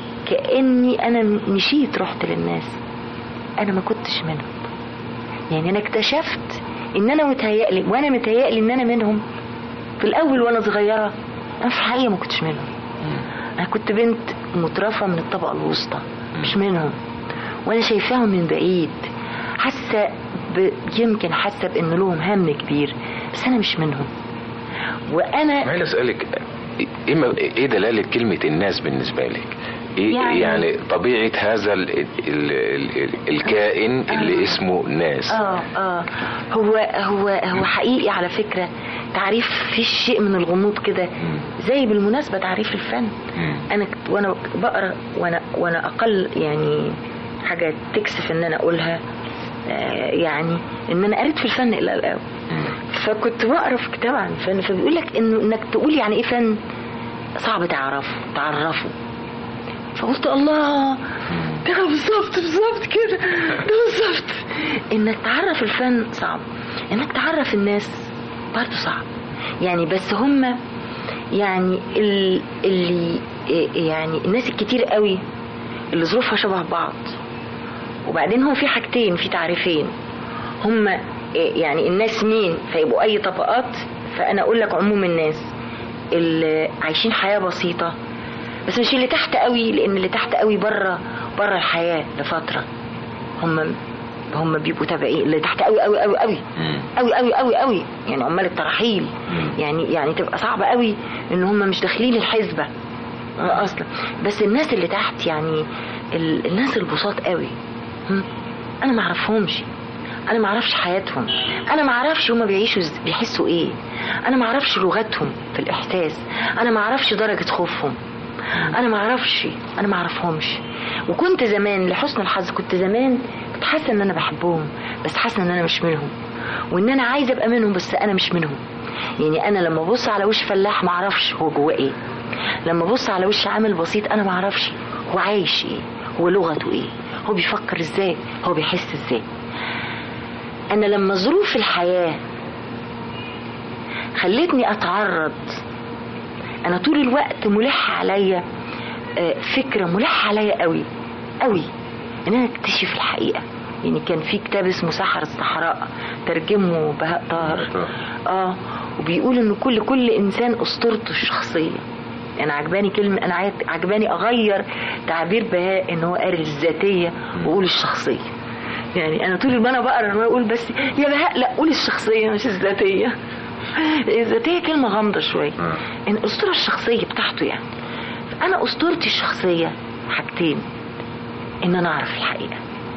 كاني انا مشيت رحت للناس انا ما كنتش منهم يعني انا اكتشفت ان انا متهيألي وانا متهيألي ان انا منهم في الاول وانا صغيره انا في الحقيقه ما كنتش منهم انا كنت بنت مترفه من الطبقه الوسطى مش منهم وانا شايفاهم من بعيد حاسه ب... يمكن حاسه بان لهم هم كبير بس انا مش منهم وانا عايز اسالك ايه م- ايه دلاله كلمه الناس بالنسبه لك ايه يعني- يعني, يعني طبيعه هذا ال ال ال ال الكائن اللي اسمه ناس اه اه هو هو هو حقيقي على فكره تعريف في شيء من الغموض كده زي بالمناسبه تعريف الفن انا كت- وانا بقرا وانا وانا اقل يعني حاجه تكسف ان انا اقولها آه، يعني ان انا قريت في الفن الى الان فكنت بقرا في كتاب عن الفن فبيقول لك انه انك تقول يعني ايه فن صعب تعرفه تعرفه فقلت الله ده بالظبط بالظبط كده ده بالظبط انك تعرف الفن صعب انك تعرف الناس برضه صعب يعني بس هم يعني ال- اللي يعني الناس الكتير قوي اللي ظروفها شبه بعض وبعدين هو في حاجتين في تعريفين هم يعني الناس مين فيبقوا اي طبقات فانا اقول لك عموم الناس اللي عايشين حياه بسيطه بس مش اللي تحت قوي لان اللي تحت قوي بره بره الحياه لفتره هم هم بيبقوا تابعين اللي تحت قوي قوي قوي قوي قوي قوي قوي قوي يعني عمال الترحيل يعني يعني تبقى صعبه قوي ان هم مش داخلين الحسبه اصلا بس الناس اللي تحت يعني ال- الناس البساط قوي هم؟ انا ما اعرفهمش انا ما اعرفش حياتهم انا ما اعرفش هما بيعيشوا إز- بيحسوا ايه انا ما اعرفش لغتهم في الاحساس انا ما اعرفش درجه خوفهم انا ما اعرفش انا ما اعرفهمش وكنت زمان لحسن الحظ كنت زمان كنت حاسه ان انا بحبهم بس حاسه ان انا مش منهم وان انا عايزه ابقى منهم بس انا مش منهم يعني انا لما ابص على وش فلاح ما اعرفش هو جواه ايه لما ابص على وش عامل بسيط انا ما اعرفش هو عايش ايه هو لغته ايه هو بيفكر ازاي هو بيحس ازاي انا لما ظروف الحياه خلتني اتعرض انا طول الوقت ملح عليا آه، فكره ملح عليا قوي قوي ان انا اكتشف الحقيقه يعني كان في كتاب اسمه سحر الصحراء ترجمه بهاء طاهر اه وبيقول ان كل كل انسان اسطورته الشخصيه انا عجباني كلمه انا عايز- عجباني اغير تعبير بهاء ان هو قال الذاتيه واقول الشخصيه يعني انا طول ما انا بقرا انا بقول بس يا بهاء لا قول الشخصيه مش الذاتيه الذاتيه كلمه غامضه شويه ان الاسطوره الشخصيه بتاعته يعني انا اسطورتي الشخصيه حاجتين ان انا اعرف الحقيقه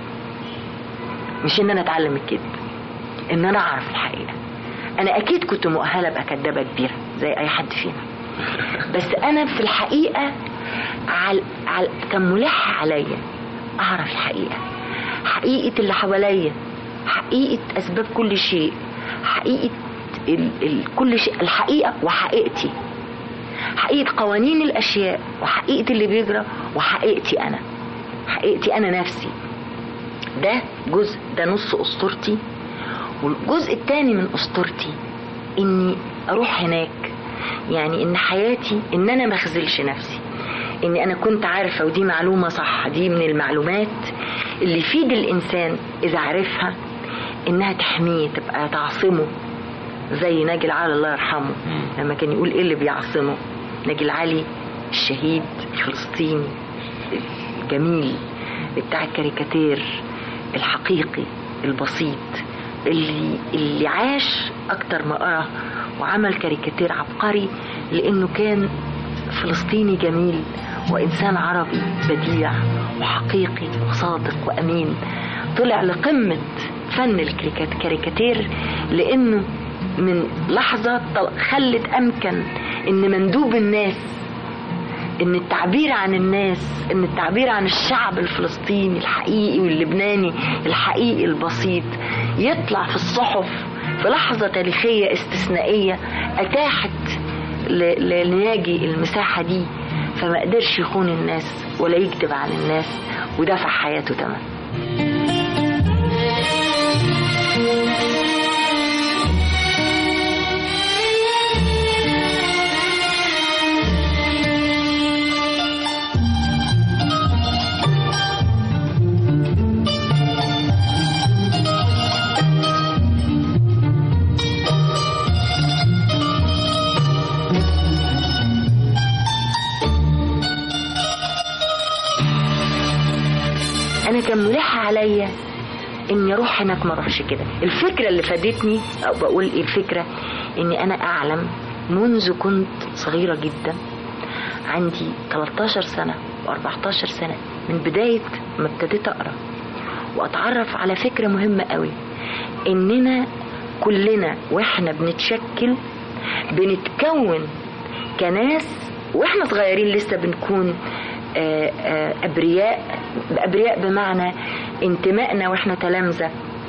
مش ان انا اتعلم الكذب ان انا اعرف الحقيقه انا اكيد كنت مؤهله ابقى كدابه كبيره زي اي حد فينا بس انا في الحقيقه عل... عل... كان ملح عليا اعرف الحقيقه حقيقه اللي حواليا حقيقه اسباب كل شيء حقيقه ال... ال... كل شيء الحقيقه وحقيقتي حقيقه قوانين الاشياء وحقيقه اللي بيجرى وحقيقتي انا حقيقتي انا نفسي ده جزء ده نص اسطورتي والجزء التاني من اسطورتي اني اروح هناك يعني ان حياتي ان انا ما اخذلش نفسي اني انا كنت عارفه ودي معلومه صح دي من المعلومات اللي يفيد الانسان اذا عرفها انها تحميه تبقى تعصمه زي ناجي العالي الله يرحمه لما كان يقول ايه اللي بيعصمه ناجي العالي الشهيد الفلسطيني الجميل بتاع الكاريكاتير الحقيقي البسيط اللي اللي عاش اكتر ما ارى وعمل كاريكاتير عبقري لانه كان فلسطيني جميل وانسان عربي بديع وحقيقي وصادق وامين طلع لقمه فن الكاريكاتير لانه من لحظه طل- خلت امكن ان مندوب الناس ان التعبير عن الناس ان التعبير عن الشعب الفلسطيني الحقيقي واللبناني الحقيقي البسيط يطلع في الصحف في لحظة تاريخية استثنائية أتاحت ل- ل- لناجي المساحة دي فما قدرش يخون الناس ولا يكذب على الناس ودفع حياته تمام انا كان ملح عليا اني اروح هناك ما اروحش كده الفكره اللي فادتني او بقول ايه الفكره اني انا اعلم منذ كنت صغيره جدا عندي 13 سنه و14 سنه من بدايه ما ابتديت اقرا واتعرف على فكره مهمه قوي اننا كلنا واحنا بنتشكل بنتكون كناس واحنا صغيرين لسه بنكون آه، آه، ابرياء ابرياء بمعنى انتمائنا واحنا تلامذه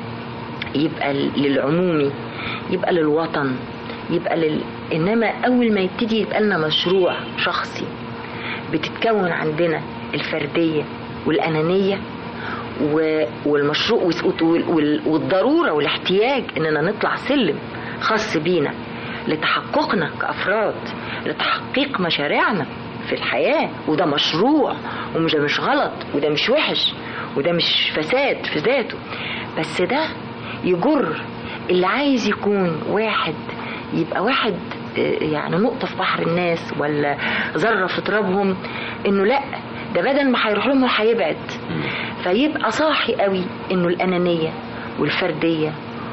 يبقى للعمومي يبقى للوطن يبقى لل... انما اول ما يبتدي يبقى لنا مشروع شخصي بتتكون عندنا الفرديه والانانيه و... والمشروع وال... وال... والضروره والاحتياج اننا نطلع سلم خاص بينا لتحققنا كافراد لتحقيق مشاريعنا في الحياه وده مشروع ومش مش غلط وده مش وحش وده مش فساد في ذاته بس ده يجر اللي عايز يكون واحد يبقى واحد آه، يعني نقطة في بحر الناس ولا ذرة في ترابهم انه لا ده بدل ما هيروح لهم هو هيبعد فيبقى صاحي قوي انه الانانية والفردية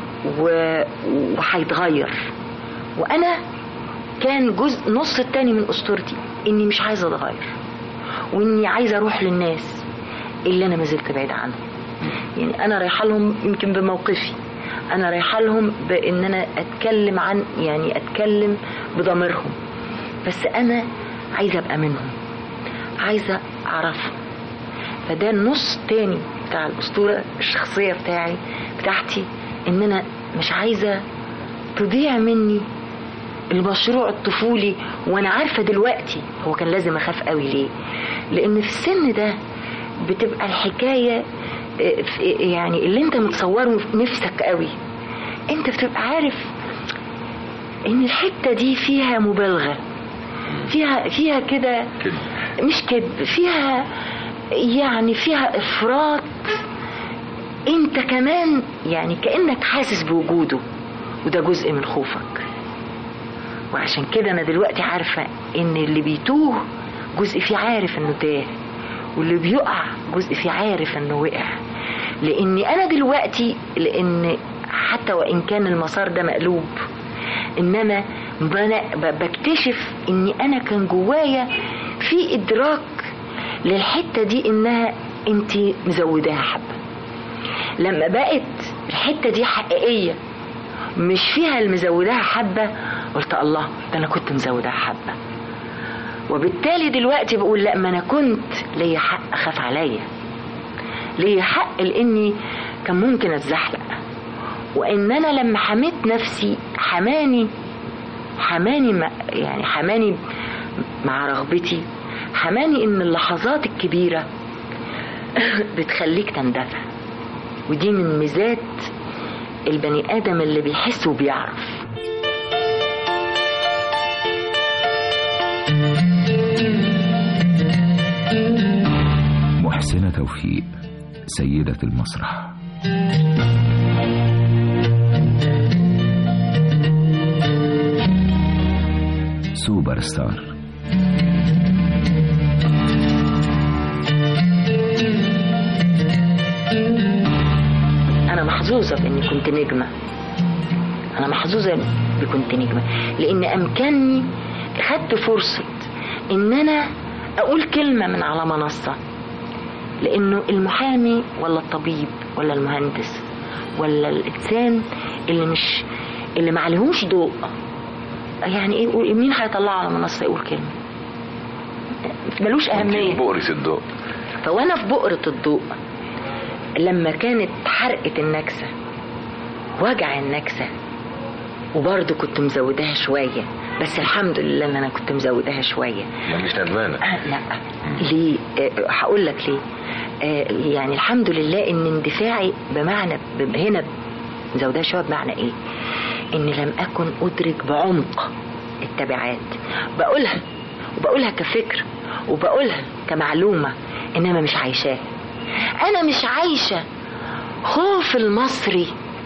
و- وهيتغير وانا كان جزء نص التاني من اسطورتي اني مش عايزه اتغير واني عايزه اروح للناس اللي انا ما زلت بعيد عنهم يعني انا رايحه لهم يمكن بموقفي انا رايحه لهم بان انا اتكلم عن يعني اتكلم بضميرهم بس انا عايزه ابقى منهم عايزه اعرفهم فده النص تاني بتاع الاسطوره الشخصيه بتاعي بتاعتي ان انا مش عايزه تضيع مني المشروع الطفولي وانا عارفه دلوقتي هو كان لازم اخاف قوي ليه لان في السن ده بتبقى الحكايه آه، في- يعني اللي انت متصوره في نفسك قوي انت بتبقى عارف ان الحته دي فيها مبالغه فيها فيها كده مش كذب فيها يعني فيها افراط انت كمان يعني كانك حاسس بوجوده وده جزء من خوفك وعشان كده انا دلوقتي عارفه ان اللي بيتوه جزء فيه عارف انه تاه واللي بيقع جزء فيه عارف انه وقع لاني انا دلوقتي لان حتى وان كان المسار ده مقلوب انما بنا- ب- بكتشف اني انا كان جوايا في ادراك للحته دي انها انت مزوداها حبه لما بقت الحته دي حقيقيه مش فيها المزوداها حبه قلت الله ده انا كنت مزوداها حبه وبالتالي دلوقتي بقول لا ما انا كنت ليا حق اخاف عليا ليا حق لاني كان ممكن اتزحلق وان انا لما حميت نفسي حماني حماني مع- يعني حماني مع رغبتي حماني ان اللحظات الكبيره بتخليك تندفع ودي من ميزات البني ادم اللي بيحس وبيعرف محسنة توفيق سيدة المسرح سوبر ستار انا محظوظه باني كنت نجمه انا محظوظه اني كنت نجمه لان امكنني خدت فرصه ان انا اقول كلمه من على منصه لانه المحامي ولا الطبيب ولا المهندس ولا الانسان اللي مش اللي ما عليهوش ضوء يعني ايه يقول- مين هيطلعه على منصه يقول كلمه ملوش اهميه بؤرة الضوء فوانا في بؤرة الضوء لما كانت حرقة النكسة وجع النكسة وبرضه كنت مزوداها شوية بس الحمد لله ان انا كنت مزوداها شويه يعني مش ندمانه آه لا ليه آه، هقول لك ليه آه، يعني الحمد لله ان اندفاعي بمعنى ب- هنا مزوداها شويه بمعنى ايه ان لم اكن ادرك بعمق التبعات بقولها وبقولها كفكر وبقولها كمعلومه انما مش عايشاها انا مش عايشه خوف المصري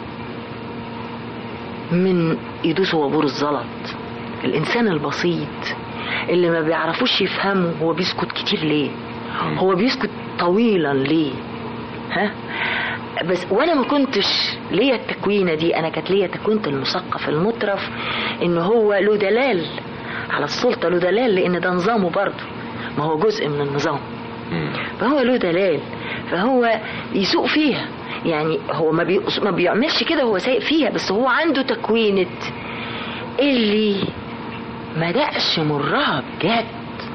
من يدوس وبور الزلط الانسان البسيط اللي ما بيعرفوش يفهموا هو بيسكت كتير ليه هو بيسكت طويلا ليه ها بس وانا ما كنتش ليا التكوينه دي انا كانت ليا تكوينه المثقف المترف ان هو له دلال على السلطه له دلال لان ده نظامه برضه ما هو جزء من النظام فهو له دلال فهو يسوق فيها يعني هو ما, بي... ما بيعملش كده هو سايق فيها بس هو عنده تكوينة اللي ما دقش مرها بجد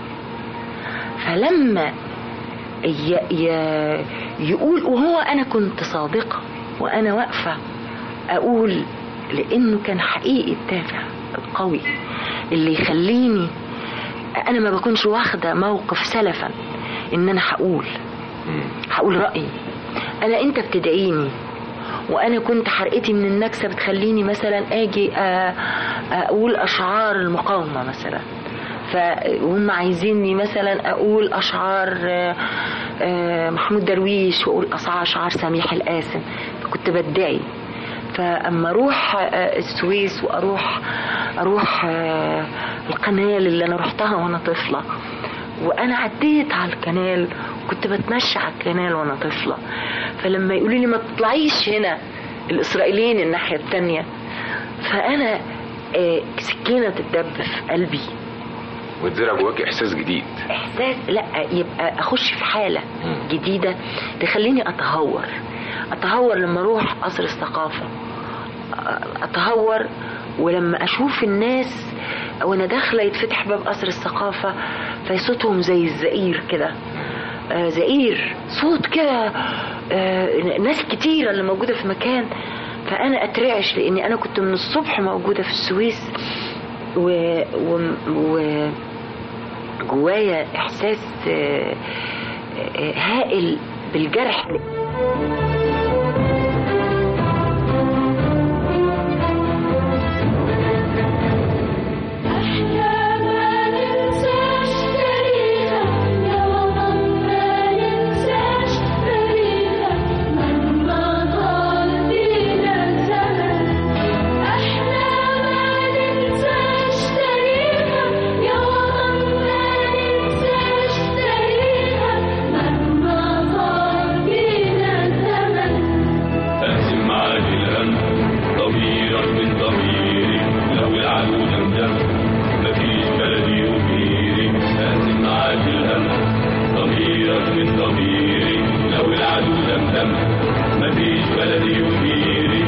فلما ي... ي... يقول وهو انا كنت صادقة وانا واقفة اقول لانه كان حقيقي الدافع القوي اللي يخليني انا ما بكونش واخدة موقف سلفا ان انا هقول هقول رأيي انا انت بتدعيني وانا كنت حرقتي من النكسه بتخليني مثلا اجي آه، اقول اشعار المقاومه مثلا فهم عايزيني مثلا اقول اشعار آه، آه، محمود درويش واقول أصع- اشعار سميح القاسم كنت بدعي فاما اروح آه، السويس واروح اروح آه، القنال اللي انا رحتها وانا طفله وانا عديت على الكنال كنت بتمشى على الكنال وانا طفله فلما يقولوا لي ما تطلعيش هنا الاسرائيليين الناحيه التانية فانا آه، سكينه تدب في قلبي وتزرع جواك احساس جديد احساس لا يبقى اخش في حاله جديده تخليني اتهور اتهور لما اروح قصر الثقافه اتهور ولما اشوف الناس وانا داخله يتفتح باب قصر الثقافه فصوتهم زي الزئير كده آه، زئير صوت كده آه، ناس كتيرة اللي موجودة في مكان فأنا أترعش لأني أنا كنت من الصبح موجودة في السويس و, و... و... جوايا إحساس آه، آه، هائل بالجرح أقسم معاك الهم ضميرك من ضميري لو العدو دمدم مفيش بلدي وغيري أقسم معاك الهم ضميرك من ضميري لو العدو دمدم مفيش بلدي وغيري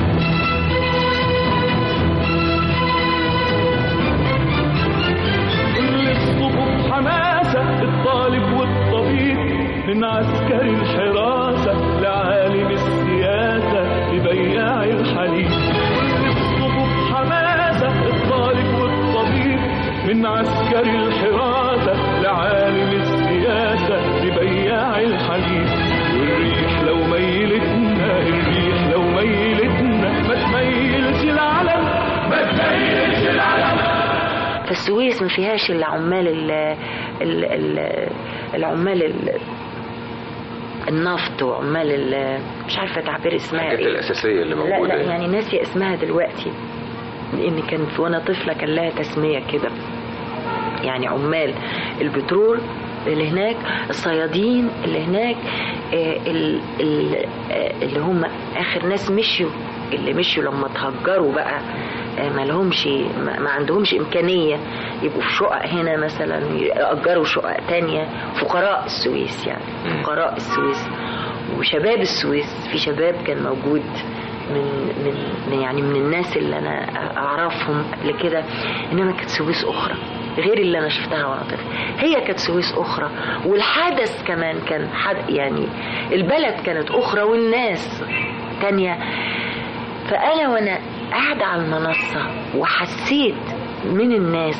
كل الصفوف حماسة الطالب والطبيب من عسكري الحراسة لعالم السياسة لبياع الحليب كل الصفوف حماسة الطالب والطبيب من عسكري الحراسة لعالم السياسة لبياع الحليب والريح لو ميلتنا الريح لو ميلتنا ما تميلش العلم ما تميلش العلم فالسويس ما فيهاش الا عمال ال ال ال العمال ال النفط وعمال ال مش عارفه تعبير اسمها الحاجات ايه الأساسية اللي لا موجودة لا يعني ناسي اسمها دلوقتي لان كانت وانا طفله كان لها تسميه كده يعني عمال البترول اللي هناك الصيادين اللي هناك آه، ال- ال- آه، اللي هم اخر ناس مشيوا اللي مشيوا لما تهجروا بقى آه، ما لهمش ما ما عندهمش امكانيه يبقوا في شقق هنا مثلا يأجروا شقق تانية فقراء السويس يعني فقراء السويس وشباب السويس في شباب كان موجود من من من يعني من الناس اللي انا اعرفهم قبل كده انما كانت سويس اخرى غير اللي انا شفتها وانا طفل هي كانت سويس اخرى والحدث كمان كان حد يعني البلد كانت اخرى والناس تانية فانا وانا قاعده على المنصه وحسيت من الناس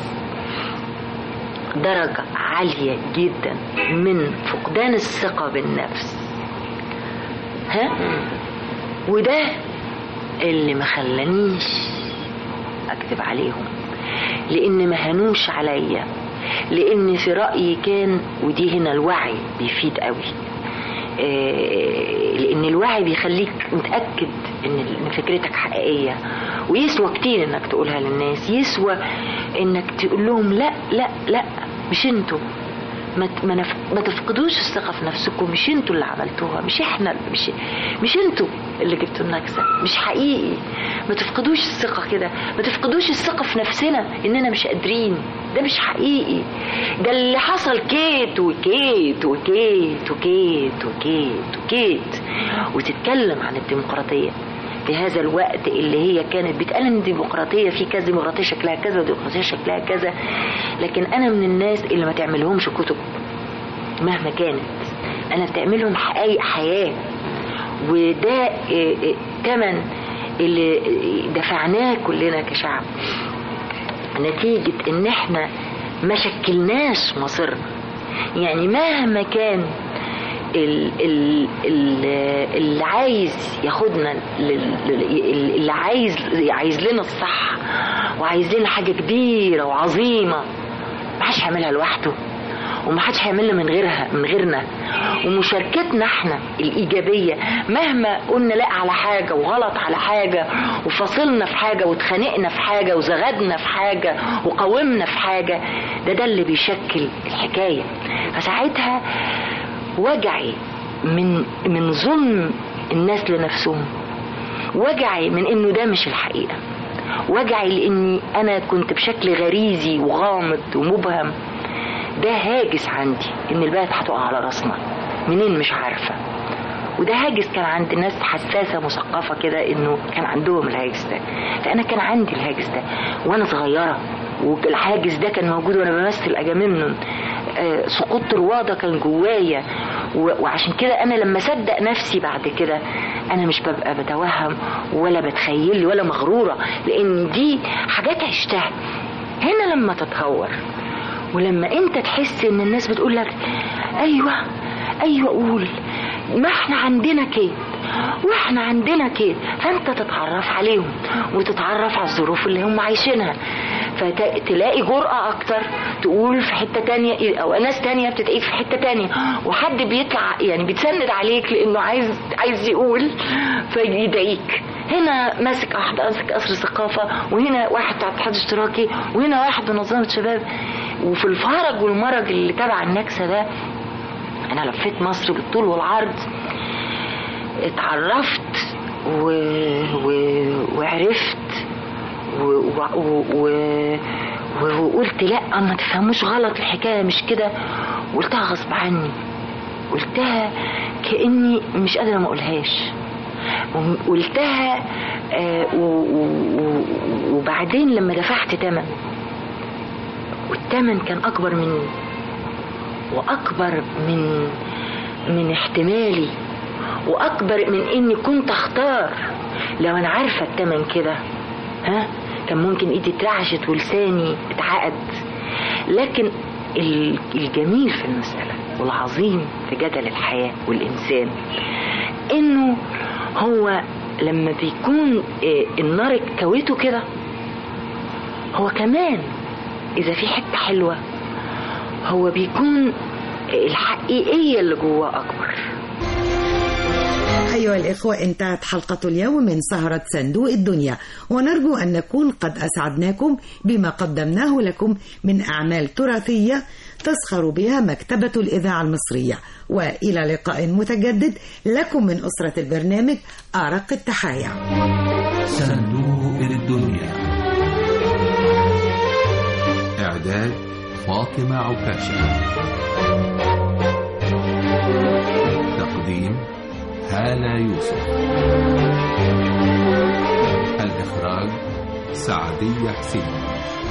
درجة عالية جدا من فقدان الثقة بالنفس ها وده اللي ما خلانيش اكتب عليهم لان ما هنوش عليا لان في رايي كان ودي هنا الوعي بيفيد قوي آه، لان الوعي بيخليك متاكد ان إن فكرتك حقيقيه ويسوى كتير انك تقولها للناس يسوى انك تقول لهم لا لا لا مش انتوا ما ت- ما, نف... ما تفقدوش الثقه في نفسكم مش انتوا اللي عملتوها مش احنا مش مش انتوا اللي جبتوا النكسه مش حقيقي ما تفقدوش الثقه كده ما تفقدوش الثقه في نفسنا اننا مش قادرين ده مش حقيقي ده اللي حصل كيت وكيت وكيت وكيت وكيت وكيت وتتكلم عن الديمقراطيه في هذا الوقت اللي هي كانت بتقال ان الديمقراطيه في كذا ديمقراطيه شكلها كذا وديمقراطيه شكلها كذا لكن انا من الناس اللي ما تعملهمش كتب مهما كانت انا بتعملهم حقائق حياه وده إيه، إيه، تمن اللي دفعناه كلنا كشعب نتيجة ان احنا ما شكلناش مصيرنا يعني مهما كان ال- ال- ال- اللي عايز ياخدنا لل- لل- اللي عايز عايز لنا الصح وعايز لنا حاجة كبيرة وعظيمة ما حدش هيعملها لوحده وما حدش هيعملنا من غيرها من غيرنا ومشاركتنا احنا الايجابيه مهما قلنا لا على حاجه وغلط على حاجه وفصلنا في حاجه واتخانقنا في حاجه وزغدنا في حاجه وقاومنا في حاجه ده ده اللي بيشكل الحكايه فساعتها وجعي من من ظلم الناس لنفسهم وجعي من انه ده مش الحقيقه وجعي لاني انا كنت بشكل غريزي وغامض ومبهم ده هاجس عندي ان البلد هتقع على راسنا منين مش عارفه وده هاجس كان عند ناس حساسه مثقفه كده انه كان عندهم الهاجس ده فانا كان عندي الهاجس ده وانا صغيره والهاجس ده كان موجود وانا بمثل اجامemnon آه، سقوط طروادة كان جوايا و- وعشان كده انا لما اصدق نفسي بعد كده انا مش ببقى بتوهم ولا بتخيل ولا مغروره لان دي حاجات عشتها هنا لما تتهور ولما انت تحس ان الناس بتقول لك ايوه ايوه قول ما احنا عندنا كده واحنا عندنا كده فانت تتعرف عليهم وتتعرف على الظروف اللي هم عايشينها فتلاقي جرأة أكتر تقول في حتة تانية أو ناس تانية بتتقيد في حتة تانية وحد بيطلع يعني بيتسند عليك لأنه عايز عايز يقول فيضايقك هنا ماسك واحد ماسك قصر الثقافة وهنا واحد بتاع الاتحاد الاشتراكي وهنا واحد منظمة شباب وفي الفرج والمرج اللي تبع النكسة ده أنا لفيت مصر بالطول والعرض اتعرفت و... و... وعرفت و... و... و... و... وقلت لا ما تفهموش غلط الحكاية مش كده وقلتها غصب عني قلتها كأني مش قادرة ما أقولهاش قلتها آه و... و... و... وبعدين لما دفعت تمن والتمن كان أكبر مني وأكبر من من احتمالي واكبر من اني كنت اختار لو انا عارفه التمن كده ها كان ممكن ايدي اترعشت ولساني اتعقد لكن ال- الجميل في المساله والعظيم في جدل الحياه والانسان انه هو لما بيكون آه، النار اتكوته كده هو كمان اذا في حته حلوه هو بيكون الحقيقيه اللي جواه اكبر أيها الإخوة انتهت حلقة اليوم من سهرة صندوق الدنيا ونرجو أن نكون قد أسعدناكم بما قدمناه لكم من أعمال تراثية تسخر بها مكتبة الإذاعة المصرية وإلى لقاء متجدد لكم من أسرة البرنامج أرق التحايا صندوق الدنيا إعداد فاطمة عكاشة تقديم هالة يوسف الإخراج سعدية حسين